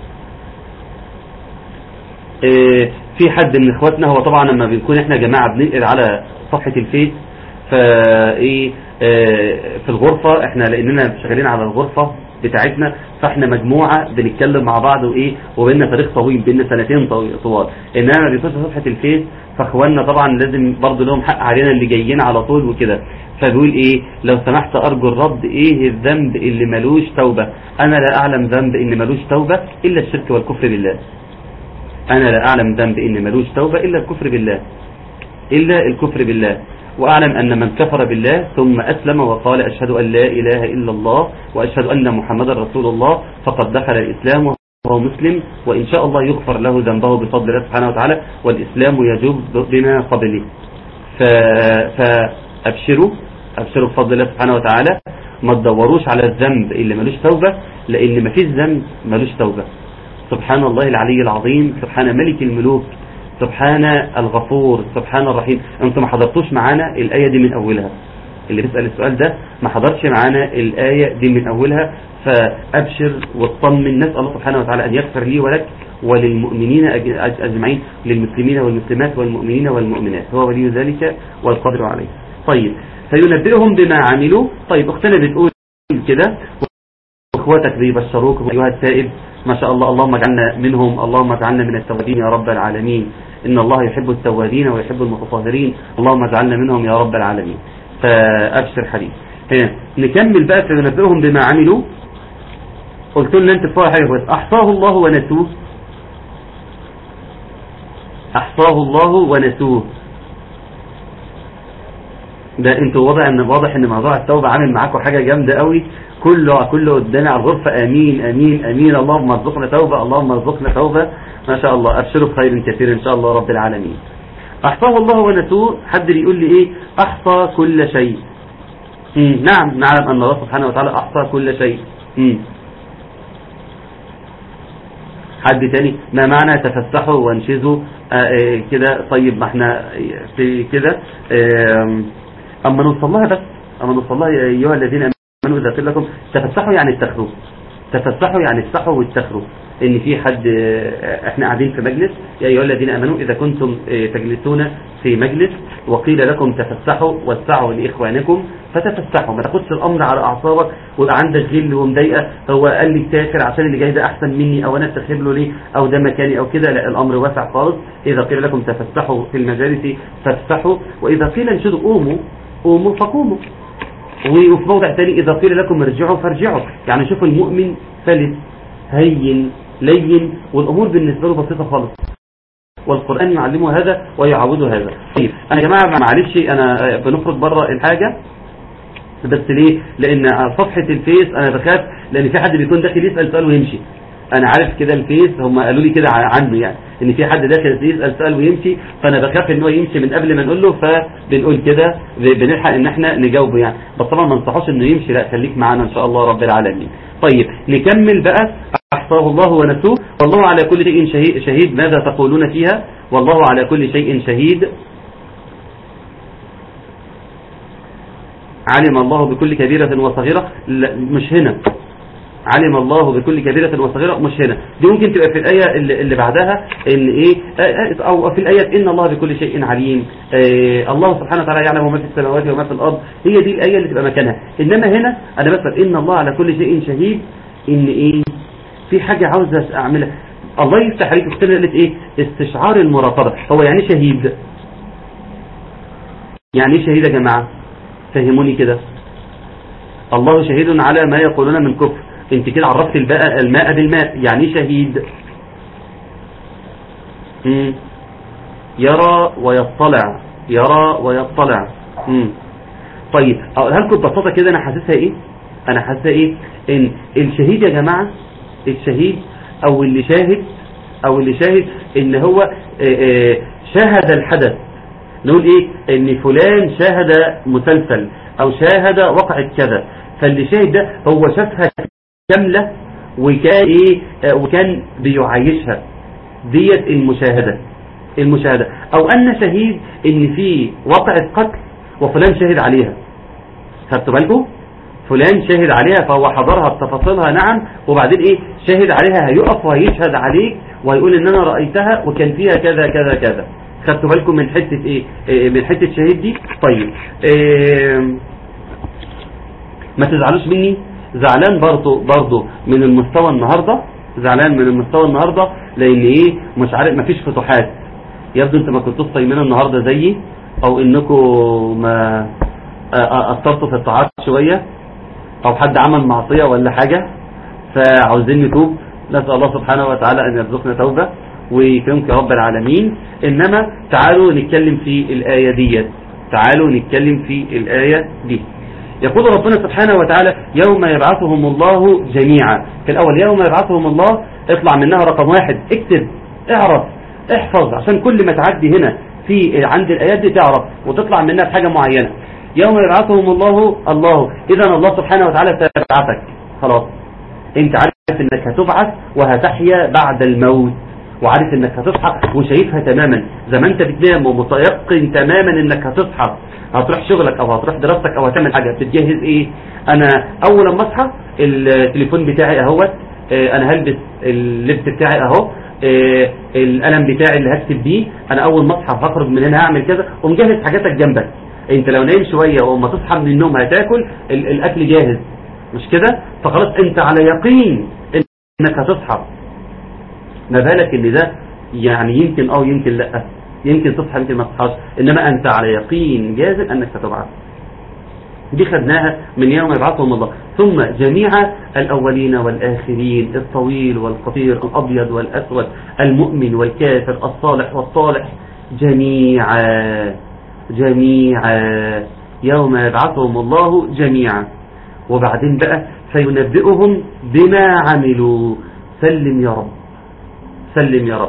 إيه في حد من اخواتنا هو طبعا لما بنكون احنا جماعة بننقل على صفحة الفيس فايه إيه في الغرفة احنا لاننا شغالين على الغرفة بتاعتنا فاحنا مجموعة بنتكلم مع بعض وايه وبيننا تاريخ طويل بيننا سنتين طوال انما بيكون في صفحة الفيس فاخواننا طبعا لازم برضه لهم حق علينا اللي جايين على طول وكده فبيقول ايه لو سمحت ارجو الرد ايه الذنب اللي ملوش توبة انا لا اعلم ذنب ان ملوش توبة الا الشرك والكفر بالله انا لا اعلم ذنب ان ملوش توبة الا الكفر بالله الا الكفر بالله وأعلم أن من كفر بالله ثم أسلم وقال أشهد أن لا إله إلا الله وأشهد أن محمد رسول الله فقد دخل الإسلام وهو مسلم وإن شاء الله يغفر له ذنبه بفضل الله سبحانه وتعالى والإسلام يجوب بما قبله فأبشروا أبشروا بفضل الله سبحانه وتعالى ما تدوروش على الذنب اللي ملوش توبة لأن ما فيش ذنب ملوش توبة سبحان الله العلي العظيم سبحان ملك الملوك سبحان الغفور سبحان الرحيم انتم ما حضرتوش معانا الآية دي من أولها اللي بيسأل السؤال ده ما حضرش معانا الآية دي من أولها فأبشر واطمن نسأل الله سبحانه وتعالى أن يغفر لي ولك وللمؤمنين أج- أجمعين للمسلمين والمسلمات والمؤمنين والمؤمنات هو ولي ذلك والقدر عليه طيب فينبئهم بما عملوا طيب أختنا بتقول كده واخواتك بيبشروك ايها التائب ما شاء الله اللهم اجعلنا منهم اللهم اجعلنا من التوابين يا رب العالمين ان الله يحب التوابين ويحب المتطهرين اللهم اجعلنا منهم يا رب العالمين فابشر حبيبي ها، نكمل بقى فننبئهم بما عملوا قلت لنا انت فوق حاجه كويس احصاه الله ونسوه احصاه الله ونسوه ده انتوا واضح ان واضح ان موضوع التوبه عامل معاكم حاجه جامده قوي كله كله قدامي على الغرفه امين امين امين اللهم ارزقنا توبه اللهم ارزقنا توبه ما شاء الله ابشروا بخير كثير ان شاء الله رب العالمين احصاه الله ونسوه حد بيقول لي ايه احصى كل شيء مم. نعم نعلم ان الله سبحانه وتعالى احصى كل شيء مم. حد تاني ما معنى تفسحوا وانشزوا آه، آه، كده طيب ما احنا في كده آم، اما نوصل لها بس اما نوصل لها يا ايها الذين امنوا اذا قيل لكم تفسحوا يعني اتخذوا تفسحوا يعني افسحوا واتخذوا ان في حد آه، احنا قاعدين في مجلس يا ايها الذين امنوا اذا كنتم آه، تجلسون في مجلس وقيل لكم تفسحوا واسعوا لاخوانكم فتفسحوا ما تاخدش الامر على اعصابك ويبقى عندك غل ومضايقه هو قال لي تاخر عشان اللي جاي ده احسن مني او انا اتخذ له ليه او ده مكاني او كده لا الامر واسع خالص اذا قيل لكم تفسحوا في المجالس فافسحوا واذا قيل انشدوا قوموا قوموا فقوموا وفي موضع ثاني إذا قيل لكم ارجعوا فارجعوا يعني شوفوا المؤمن سلس هين لين والأمور بالنسبة له بسيطة خالص والقرآن يعلمه هذا ويعوده هذا طيب أنا يا جماعة معلش أنا بنخرج بره الحاجة بس ليه لأن صفحة الفيس أنا بخاف لأن في حد بيكون داخل يسأل سؤال ويمشي انا عارف كده الفيس هم قالوا لي كده عنه يعني ان في حد داخل يسال سؤال ويمشي فانا بخاف ان هو يمشي من قبل ما نقول له فبنقول كده بنلحق ان احنا نجاوبه يعني بس طبعا ما انصحوش انه يمشي لا خليك معانا ان شاء الله رب العالمين طيب نكمل بقى احصاه الله ونسوه والله على كل شيء شهيد, شهيد ماذا تقولون فيها والله على كل شيء شهيد علم الله بكل كبيرة وصغيرة لا مش هنا علم الله بكل كبيرة وصغيرة مش هنا دي ممكن تبقى في الآية اللي, اللي بعدها ان ايه او في الآية ان الله بكل شيء عليم آه الله سبحانه وتعالى يعلم ما في السماوات وما في الأرض هي دي الآية اللي تبقى مكانها إنما هنا أنا بسأل إن الله على كل شيء شهيد إن إيه في حاجة عاوزة أعملها الله يفتح عليك اختنا قالت إيه استشعار المراقبة هو يعني شهيد يعني ايه شهيد يا جماعة فهموني كده الله شهيد على ما يقولون من كفر انت كده عرفت الباء الماء بالماء يعني شهيد مم. يرى ويطلع يرى ويطلع مم. طيب اقولها لكم ببساطه كده انا حاسسها ايه انا حاسسها ايه ان الشهيد يا جماعه الشهيد او اللي شاهد او اللي شاهد ان هو آآ آآ شاهد الحدث نقول ايه ان فلان شاهد مسلسل او شاهد وقعة كذا فاللي شاهد ده هو شافها كاملة وكان ايه آه وكان بيعيشها ديت المشاهدة المشاهدة او ان شهيد ان في وقعة قتل وفلان شاهد عليها خدتوا بالكم فلان شاهد عليها فهو حضرها بتفاصيلها نعم وبعدين ايه شاهد عليها هيقف وهيشهد عليك وهيقول ان انا رأيتها وكان فيها كذا كذا كذا خدتوا بالكم من حتة ايه, إيه من حتة شهيد دي طيب إيه ما تزعلوش مني زعلان برضو برضو من المستوى النهاردة زعلان من المستوى النهاردة لان ايه مش عارف مفيش فتوحات يبدو انت ما كنتوش صايمين النهاردة زيي او انكم ما اثرتوا في الطاعات شوية او حد عمل معصية ولا حاجة فعاوزين نتوب نسأل الله سبحانه وتعالى ان يرزقنا توبة ويكرمك يا رب العالمين انما تعالوا نتكلم في الآية ديت تعالوا نتكلم في الآية دي يقول ربنا سبحانه وتعالى يوم يبعثهم الله جميعا في الأول يوم يبعثهم الله اطلع منها رقم واحد اكتب اعرف احفظ عشان كل ما تعدي هنا في عند الآيات دي تعرف وتطلع منها في حاجة معينة يوم يبعثهم الله الله إذا الله سبحانه وتعالى سيبعثك خلاص انت عارف انك هتبعث وهتحيا بعد الموت وعارف انك هتصحى وشايفها تماما زي ما انت بتنام ومتيقن تماما انك هتصحى هتروح شغلك او هتروح دراستك او هتعمل حاجه بتجهز ايه انا اول ما اصحى التليفون بتاعي اهوت آه، انا هلبس اللبس بتاعي اهو آه، القلم بتاعي اللي هكتب بيه انا اول ما اصحى هخرج من هنا هعمل كذا ومجهز حاجاتك جنبك انت لو نايم شويه واما تصحى من النوم هتاكل ال- الاكل جاهز مش كده فخلاص انت على يقين انك هتصحى ما بالك ان ده يعني يمكن او يمكن لا يمكن تصحى يمكن ما تصحاش انما انت على يقين جازم انك ستبعث دي خدناها من يوم يبعثهم الله ثم جميع الأولين والآخرين الطويل والقصير الأبيض والأسود المؤمن والكافر الصالح والصالح جميعا جميعا يوم يبعثهم الله جميعا وبعدين بقى فينبئهم بما عملوا سلم يا رب سلم يا رب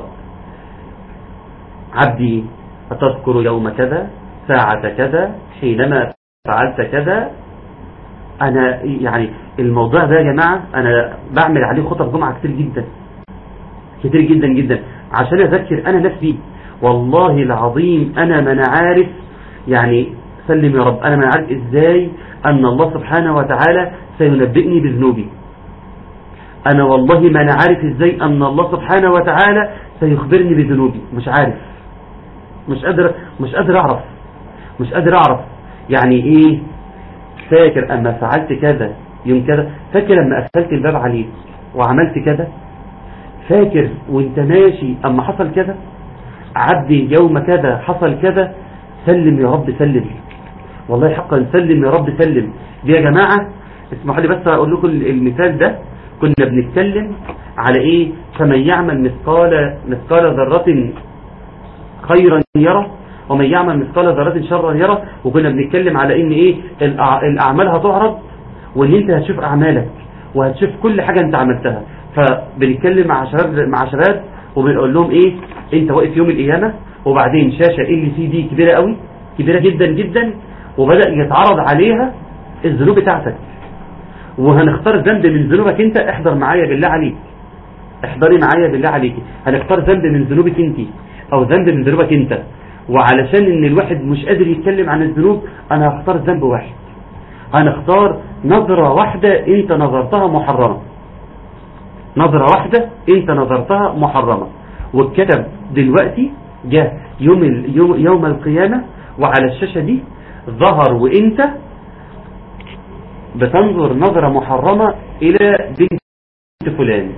عبدي أتذكر يوم كذا ساعة كذا حينما فعلت كذا أنا يعني الموضوع ده يا جماعة أنا بعمل عليه خطب جمعة كتير جدا كتير جدا جدا عشان أذكر أنا نفسي والله العظيم أنا ما أنا عارف يعني سلم يا رب أنا ما أنا عارف إزاي أن الله سبحانه وتعالى سينبئني بذنوبي أنا والله ما أنا عارف إزاي أن الله سبحانه وتعالى سيخبرني بذنوبي مش عارف مش قادر مش قادر أعرف مش قادر أعرف يعني إيه فاكر أما فعلت كذا يوم كذا فاكر أما قفلت الباب عليك وعملت كذا فاكر وانت ماشي أما حصل كذا عبدي يوم كذا حصل كذا سلم يا رب سلم والله حقا سلم يا رب سلم دي يا جماعة اسمحوا لي بس أقول لكم المثال ده كنا بنتكلم على ايه فمن يعمل مثقال مثقال ذرة خيرا يره ومن يعمل مثقال ذرة شرا يره وكنا بنتكلم على ان ايه الأع- الاعمال هتعرض وان انت هتشوف اعمالك وهتشوف كل حاجة انت عملتها فبنتكلم مع شباب مع شباب وبنقول لهم ايه انت واقف يوم القيامة وبعدين شاشة ال سي دي كبيرة قوي كبيرة جدا جدا وبدأ يتعرض عليها الذنوب بتاعتك وهنختار ذنب من ذنوبك انت احضر معايا بالله عليك احضري معايا بالله عليك هنختار ذنب من ذنوبك انت او ذنب من ذنوبك انت وعلشان ان الواحد مش قادر يتكلم عن الذنوب انا هختار ذنب واحد هنختار نظرة واحدة انت نظرتها محرمة نظرة واحدة انت نظرتها محرمة والكتب دلوقتي جاء يوم, ال- يوم, يوم القيامة وعلى الشاشة دي ظهر وانت بتنظر نظرة محرمة الى بنت فلان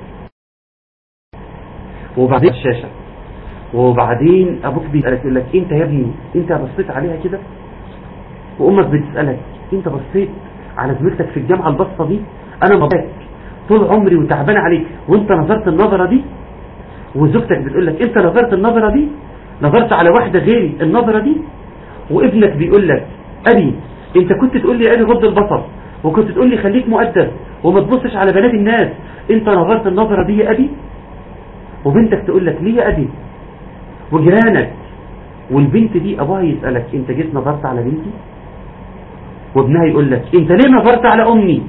وبعدين الشاشة وبعدين ابوك بيسألك يقول لك انت يا ابني انت بصيت عليها كده وامك بتسألك انت بصيت على زميلتك في الجامعة البصة دي انا مباك طول عمري وتعبان عليك وانت نظرت النظرة دي وزوجتك بتقول لك انت نظرت النظرة دي نظرت على واحدة غيري النظرة دي وابنك بيقول لك ابي انت كنت تقول لي يا ابي غض البصر وكنت تقول لي خليك مؤدب وما تبصش على بنات الناس انت نظرت النظرة دي يا ابي وبنتك تقول لك ليه يا ابي وجيرانك والبنت دي ابوها يسألك انت جيت نظرت على بنتي وابنها يقول لك انت ليه نظرت على امي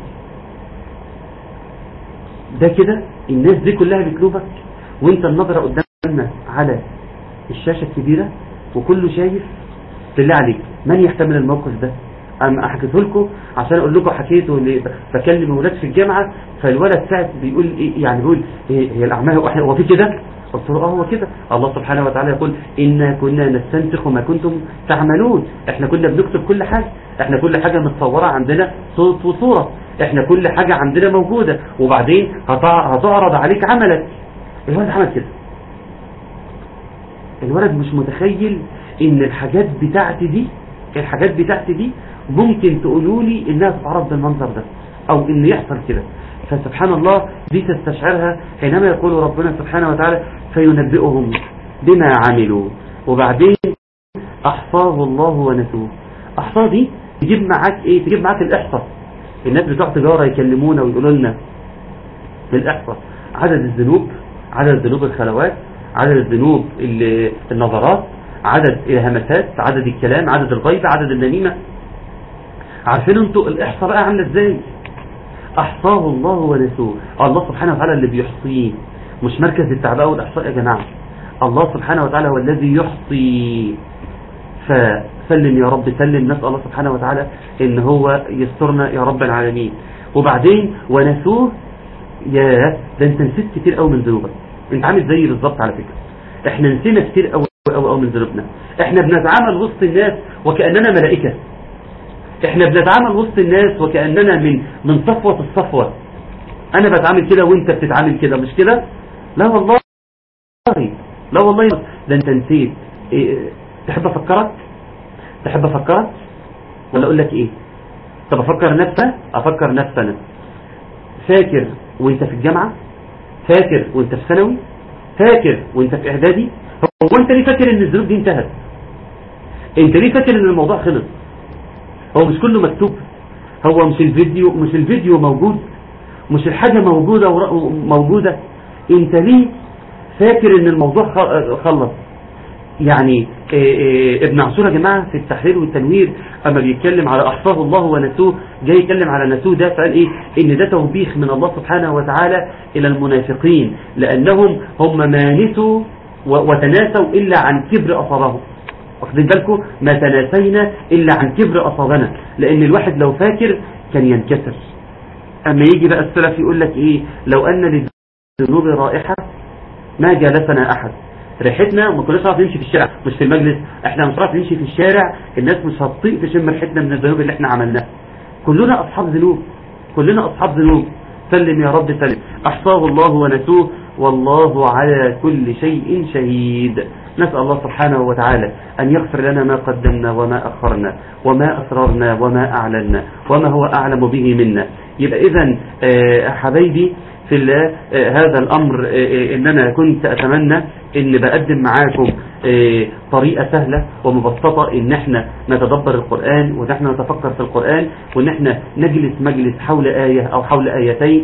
ده كده الناس دي كلها بتلوبك وانت النظرة قدامنا على الشاشة الكبيرة وكله شايف بالله عليك من يحتمل الموقف ده انا حكيته لكم عشان اقول لكم حكيته اللي بكلم ولاد في الجامعة فالولد ساعة بيقول إيه يعني بيقول إيه هي الاعمال هو هو في كده قلت له اه هو كده الله سبحانه وتعالى يقول إنا كنا نستنسخ ما كنتم تعملون احنا كنا بنكتب كل حاجة احنا كل حاجة متصورة عندنا صوت وصورة احنا كل حاجة عندنا موجودة وبعدين هتع- هتعرض عليك عملك الولد عمل كده الولد مش متخيل ان الحاجات بتاعتي دي الحاجات بتاعتي دي ممكن تقولوا لي انها تتعرض بالمنظر ده او ان يحصل كده فسبحان الله دي تستشعرها حينما يقول ربنا سبحانه وتعالى فينبئهم بما عملوا وبعدين احصاه الله ونسوه احصاه دي تجيب معاك ايه تجيب معاك الاحصاء الناس بتوع تجارة يكلمونا ويقولوا لنا بالاحصاء عدد الذنوب عدد ذنوب الخلوات عدد الذنوب ال- النظرات عدد الهمسات عدد الكلام عدد الغيبة عدد النميمة عارفين انتوا الاحصاء بقى عامله ازاي احصاه الله ونسوه الله سبحانه وتعالى اللي بيحصيه مش مركز التعبئة والاحصاء يا جماعة الله سبحانه وتعالى هو الذي يحصي ف سلم يا رب سلم نسأل الله سبحانه وتعالى ان هو يسترنا يا رب العالمين وبعدين ونسوه يا ده انت نسيت كتير قوي من ذنوبك انت عامل زيي بالظبط على فكرة احنا نسينا كتير قوي قوي قوي من ذنوبنا احنا بنتعامل وسط الناس وكأننا ملائكة احنا بنتعامل وسط الناس وكأننا من من صفوة الصفوة انا بتعامل كده وانت بتتعامل كده مش كده لا والله لا والله ده انت نسيت إيه تحب افكرك تحب افكرك ولا اقول لك ايه طب افكر نفسي افكر نفسي انا فاكر وانت في الجامعة فاكر وانت في ثانوي فاكر وانت في اعدادي هو انت ليه فاكر ان الذنوب دي انتهت انت ليه فاكر ان الموضوع خلص هو مش كله مكتوب هو مش الفيديو مش الفيديو موجود مش الحاجة موجودة ور- موجودة انت ليه فاكر ان الموضوع خ- خلص يعني إيه إيه ابن عاشور يا جماعة في التحرير والتنوير اما بيتكلم على احفظ الله ونسوه جاي يتكلم على نسوه ده فقال ايه ان ده توبيخ من الله سبحانه وتعالى الى المنافقين لانهم هم ما نسوا و- وتناسوا الا عن كبر اصابهم واخدين بالكم ما تناسينا الا عن كبر اصابنا لان الواحد لو فاكر كان ينكسر اما يجي بقى السلف يقول لك ايه لو ان للذنوب رائحة ما جالسنا احد ريحتنا وما كناش عارف نمشي في الشارع مش في المجلس احنا مش عارف نمشي في الشارع الناس مش هتطيق تشم ريحتنا من الذنوب اللي احنا عملناها كلنا اصحاب ذنوب كلنا اصحاب ذنوب سلم يا رب سلم احصاه الله ونسوه والله على كل شيء شهيد نسأل الله سبحانه وتعالى أن يغفر لنا ما قدمنا وما أخرنا وما أسررنا وما أعلنا وما هو أعلم به منا يبقى إذا حبايبي في الله آه، هذا الأمر آه، آه، إن أنا كنت أتمنى إن بقدم معاكم آه، طريقة سهلة ومبسطة إن إحنا نتدبر القرآن وإن إحنا نتفكر في القرآن وإن إحنا نجلس مجلس حول آية أو حول آيتين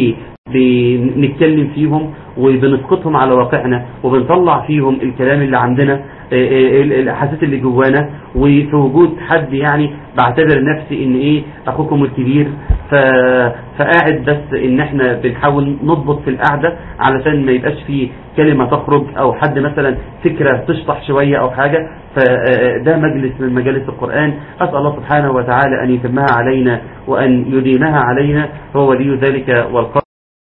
وبنتكلم فيهم وبنسقطهم على واقعنا وبنطلع فيهم الكلام اللي عندنا آه، آه، الأحاسيس اللي جوانا وفي وجود حد يعني بعتبر نفسي إن إيه أخوكم الكبير ف... فقاعد بس ان احنا بنحاول نضبط في القعدة علشان ما يبقاش فيه كلمة تخرج او حد مثلا فكرة تشطح شوية او حاجة فده مجلس من مجالس القرآن اسأل الله سبحانه وتعالى ان يتمها علينا وان يديمها علينا هو ولي ذلك والقادر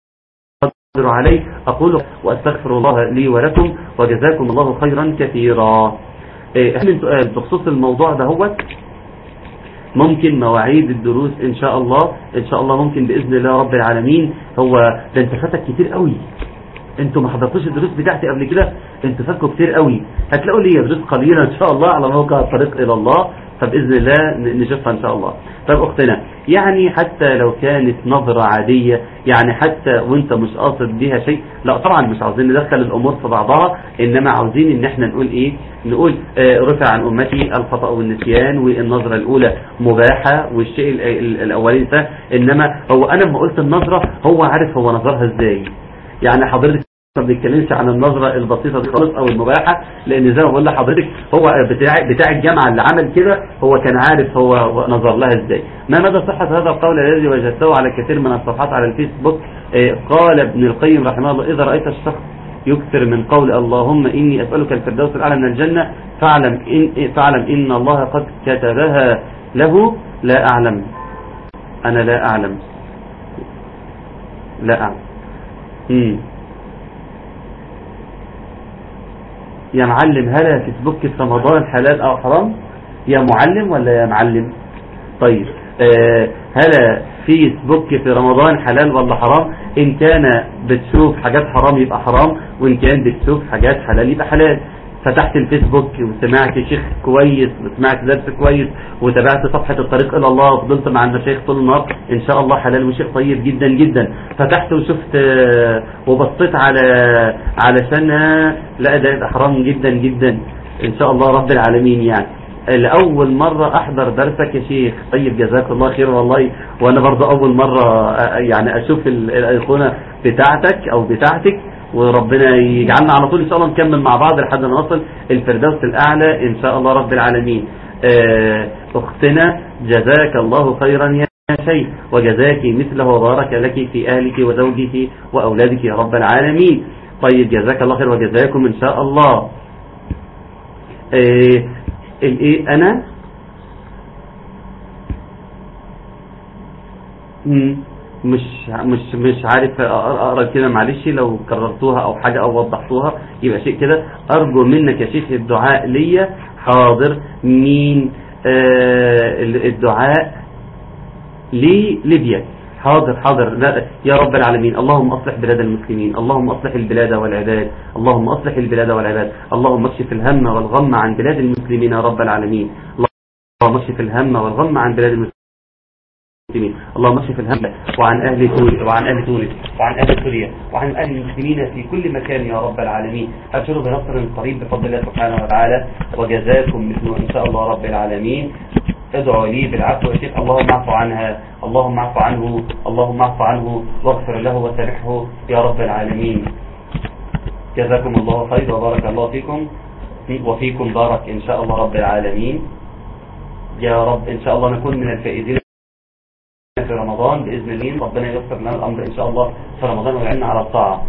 عليه اقول واستغفر الله لي ولكم وجزاكم الله خيرا كثيرا إيه، اهم سؤال بخصوص الموضوع ده هو ممكن مواعيد الدروس ان شاء الله ان شاء الله ممكن باذن الله رب العالمين هو ده انت فاتك كتير قوي انتوا ما حضرتوش الدروس بتاعتي قبل كده انتوا فاتكم كتير قوي هتلاقوا لي دروس قليله ان شاء الله على موقع الطريق الى الله فباذن الله ن- نشوفها ان شاء الله طيب اختنا يعني حتى لو كانت نظرة عادية يعني حتى وانت مش قاصد بيها شيء لا طبعا مش عاوزين ندخل الامور في بعضها انما عاوزين ان احنا نقول ايه نقول آه رفع عن امتي الخطأ والنسيان والنظرة الاولى مباحة والشيء ال- ال- الاولاني ده انما هو انا لما قلت النظرة هو عارف هو نظرها ازاي يعني حضرتك ما بنتكلمش عن النظرة البسيطة دي خالص او المباحة لان زي ما بقول لحضرتك هو بتاع بتاع الجامعة اللي عمل كده هو كان عارف هو نظر لها ازاي ما مدى صحة هذا القول الذي وجدته على كثير من الصفحات على الفيسبوك آه، قال ابن القيم رحمه الله اذا رأيت الشخص يكثر من قول اللهم إني أسألك الفردوس الأعلى من الجنة فاعلم إن, فاعلم إن الله قد كتبها له لا أعلم أنا لا أعلم لا أعلم مم. يا معلم هل فيسبوك في رمضان حلال أو حرام يا معلم ولا يا معلم طيب آه هل فيسبوك في رمضان حلال ولا حرام ان كان بتشوف حاجات حرام يبقى حرام وان كان بتشوف حاجات حلال يبقى حلال فتحت الفيسبوك وسمعت شيخ كويس وسمعت درس كويس وتابعت صفحة الطريق إلى الله وفضلت مع المشايخ طول النهار إن شاء الله حلال وشيء طيب جدا جدا فتحت وشفت آه، وبصيت على علشان آه، لا ده يبقى حرام جدا جدا إن شاء الله رب العالمين يعني لأول مرة أحضر درسك يا شيخ طيب جزاك الله خير والله وأنا برضه أول مرة آه، يعني أشوف ال- الأيقونة بتاعتك أو بتاعتك وربنا يجعلنا على طول إن شاء الله نكمل مع بعض لحد ما نصل الفردوس الأعلى إن شاء الله رب العالمين آه، أختنا جزاك الله خيرا يا شيخ وجزاك مثله وبارك لك في أهلك وزوجك وأولادك يا رب العالمين طيب جزاك الله خير وجزاكم إن شاء الله آه، الايه انا مم. مش مش مش عارف اقرا كده معلش لو كررتوها او حاجه او وضحتوها يبقى شيء كده ارجو منك يا شيخ الدعاء ليا حاضر مين آه الدعاء لليبيا حاضر حاضر لا يا رب العالمين اللهم اصلح بلاد المسلمين اللهم اصلح البلاد والعباد اللهم اصلح البلاد والعباد اللهم اكشف الهم والغم عن بلاد المسلمين يا رب العالمين اللهم اكشف الهم والغم عن بلاد المسلمين اللهم اكشف الهم وعن اهل تونس وعن اهل تونس وعن اهل سوريا وعن اهل المسلمين في كل مكان يا رب العالمين ابشروا بنصر قريب بفضل الله سبحانه وتعالى وجزاكم مثله ان شاء الله رب العالمين ادعوا لي بالعفو يا شيخ اللهم اعف عنها اللهم اعف عنه اللهم اعف عنه واغفر له وسامحه يا رب العالمين جزاكم الله خير وبارك الله فيكم وفيكم بارك ان شاء الله رب العالمين يا رب ان شاء الله نكون من الفائزين في رمضان باذن الله ربنا ييسر لنا الامر ان شاء الله في رمضان ويعيننا على الطاعه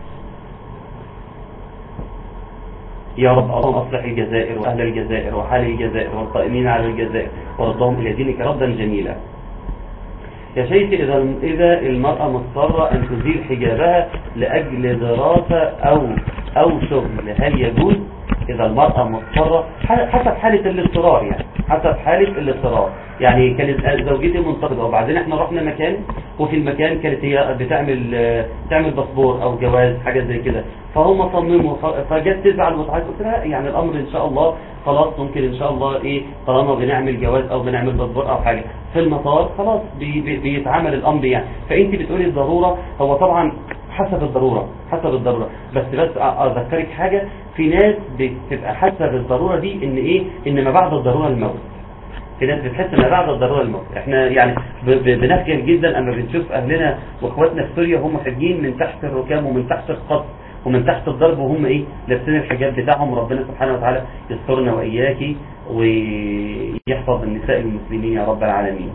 يا رب اللهم اصلح الجزائر واهل الجزائر وحال الجزائر والقائمين على الجزائر وردهم الى دينك ردا جميلا يا شيخ اذا اذا المراه مضطره ان تزيل حجابها لاجل دراسه او او شغل هل يجوز اذا المراه مضطره حسب حاله الاضطرار يعني حسب حاله الاضطرار يعني كانت زوجتي منتقده وبعدين احنا رحنا مكان وفي المكان كانت هي بتعمل تعمل باسبور او جواز حاجه زي كده فهم صمموا فجت تزعل وتعيط قلت لها يعني الامر ان شاء الله خلاص ممكن ان شاء الله ايه طالما بنعمل جواز او بنعمل باسبور او حاجه في المطار خلاص بي بي بيتعمل الامر يعني فانت بتقولي الضروره هو طبعا حسب الضرورة حسب الضرورة بس بس اذكرك حاجة في ناس بتبقى حسب الضرورة دي ان ايه ان ما بعد الضرورة الموت في ناس بتحس ان بعد الضرورة الموت احنا يعني بنخجل جدا اما بنشوف اهلنا واخواتنا في سوريا هم حاجين من تحت الركام ومن تحت القصر ومن تحت الضرب وهم ايه لابسين الحجاب بتاعهم ربنا سبحانه وتعالى يسترنا واياكي ويحفظ النساء المسلمين يا رب العالمين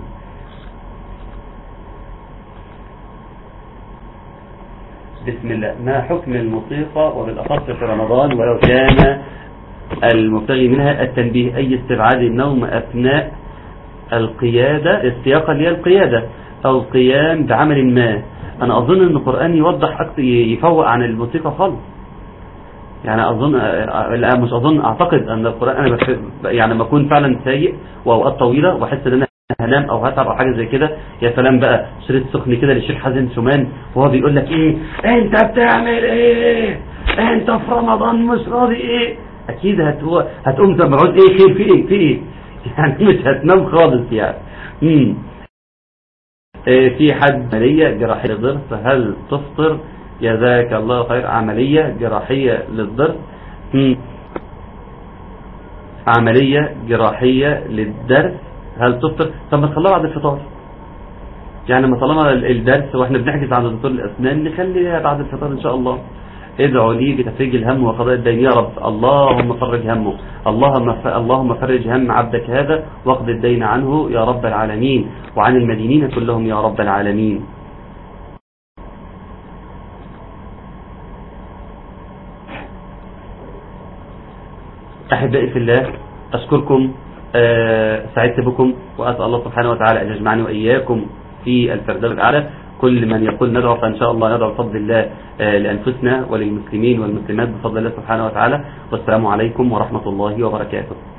بسم الله ما حكم الموسيقى وبالأخص في رمضان ولو كان المبتغي منها التنبيه أي استبعاد النوم أثناء القيادة السياقة اللي هي القيادة أو القيام بعمل ما أنا أظن أن القرآن يوضح أكتر يفوق عن الموسيقى خالص يعني أظن لا مش أظن أعتقد أن القرآن أنا يعني لما أكون فعلا سايق وأوقات طويلة وأحس أن أنا هنام او هتعب او حاجه زي كده يا سلام بقى شريط سخن كده للشيخ حازم شومان وهو بيقول لك ايه انت بتعمل ايه انت في رمضان مش راضي ايه اكيد هتو... هتقوم تبعد ايه خير في ايه في ايه يعني مش هتنام خالص يعني امم إيه في حد عمليه جراحيه للضرس هل تفطر جزاك الله خير عمليه جراحيه للضرس امم عمليه جراحيه للدرس هل تفطر طب ما تخليها بعد الفطار يعني ما طالما الدرس واحنا بنحجز عند دكتور الاسنان نخليها بعد الفطار ان شاء الله ادعوا لي بتفريج الهم وقضاء الدين يا رب اللهم فرج همه اللهم ف... اللهم فرج هم عبدك هذا واقض الدين عنه يا رب العالمين وعن المدينين كلهم يا رب العالمين احبائي في الله اشكركم آه سعدت بكم وأسأل الله سبحانه وتعالى أن يجمعني وإياكم في الفردوس الأعلى كل من يقول ندعو فإن شاء الله ندعو بفضل الله آه لأنفسنا وللمسلمين والمسلمات بفضل الله سبحانه وتعالى والسلام عليكم ورحمة الله وبركاته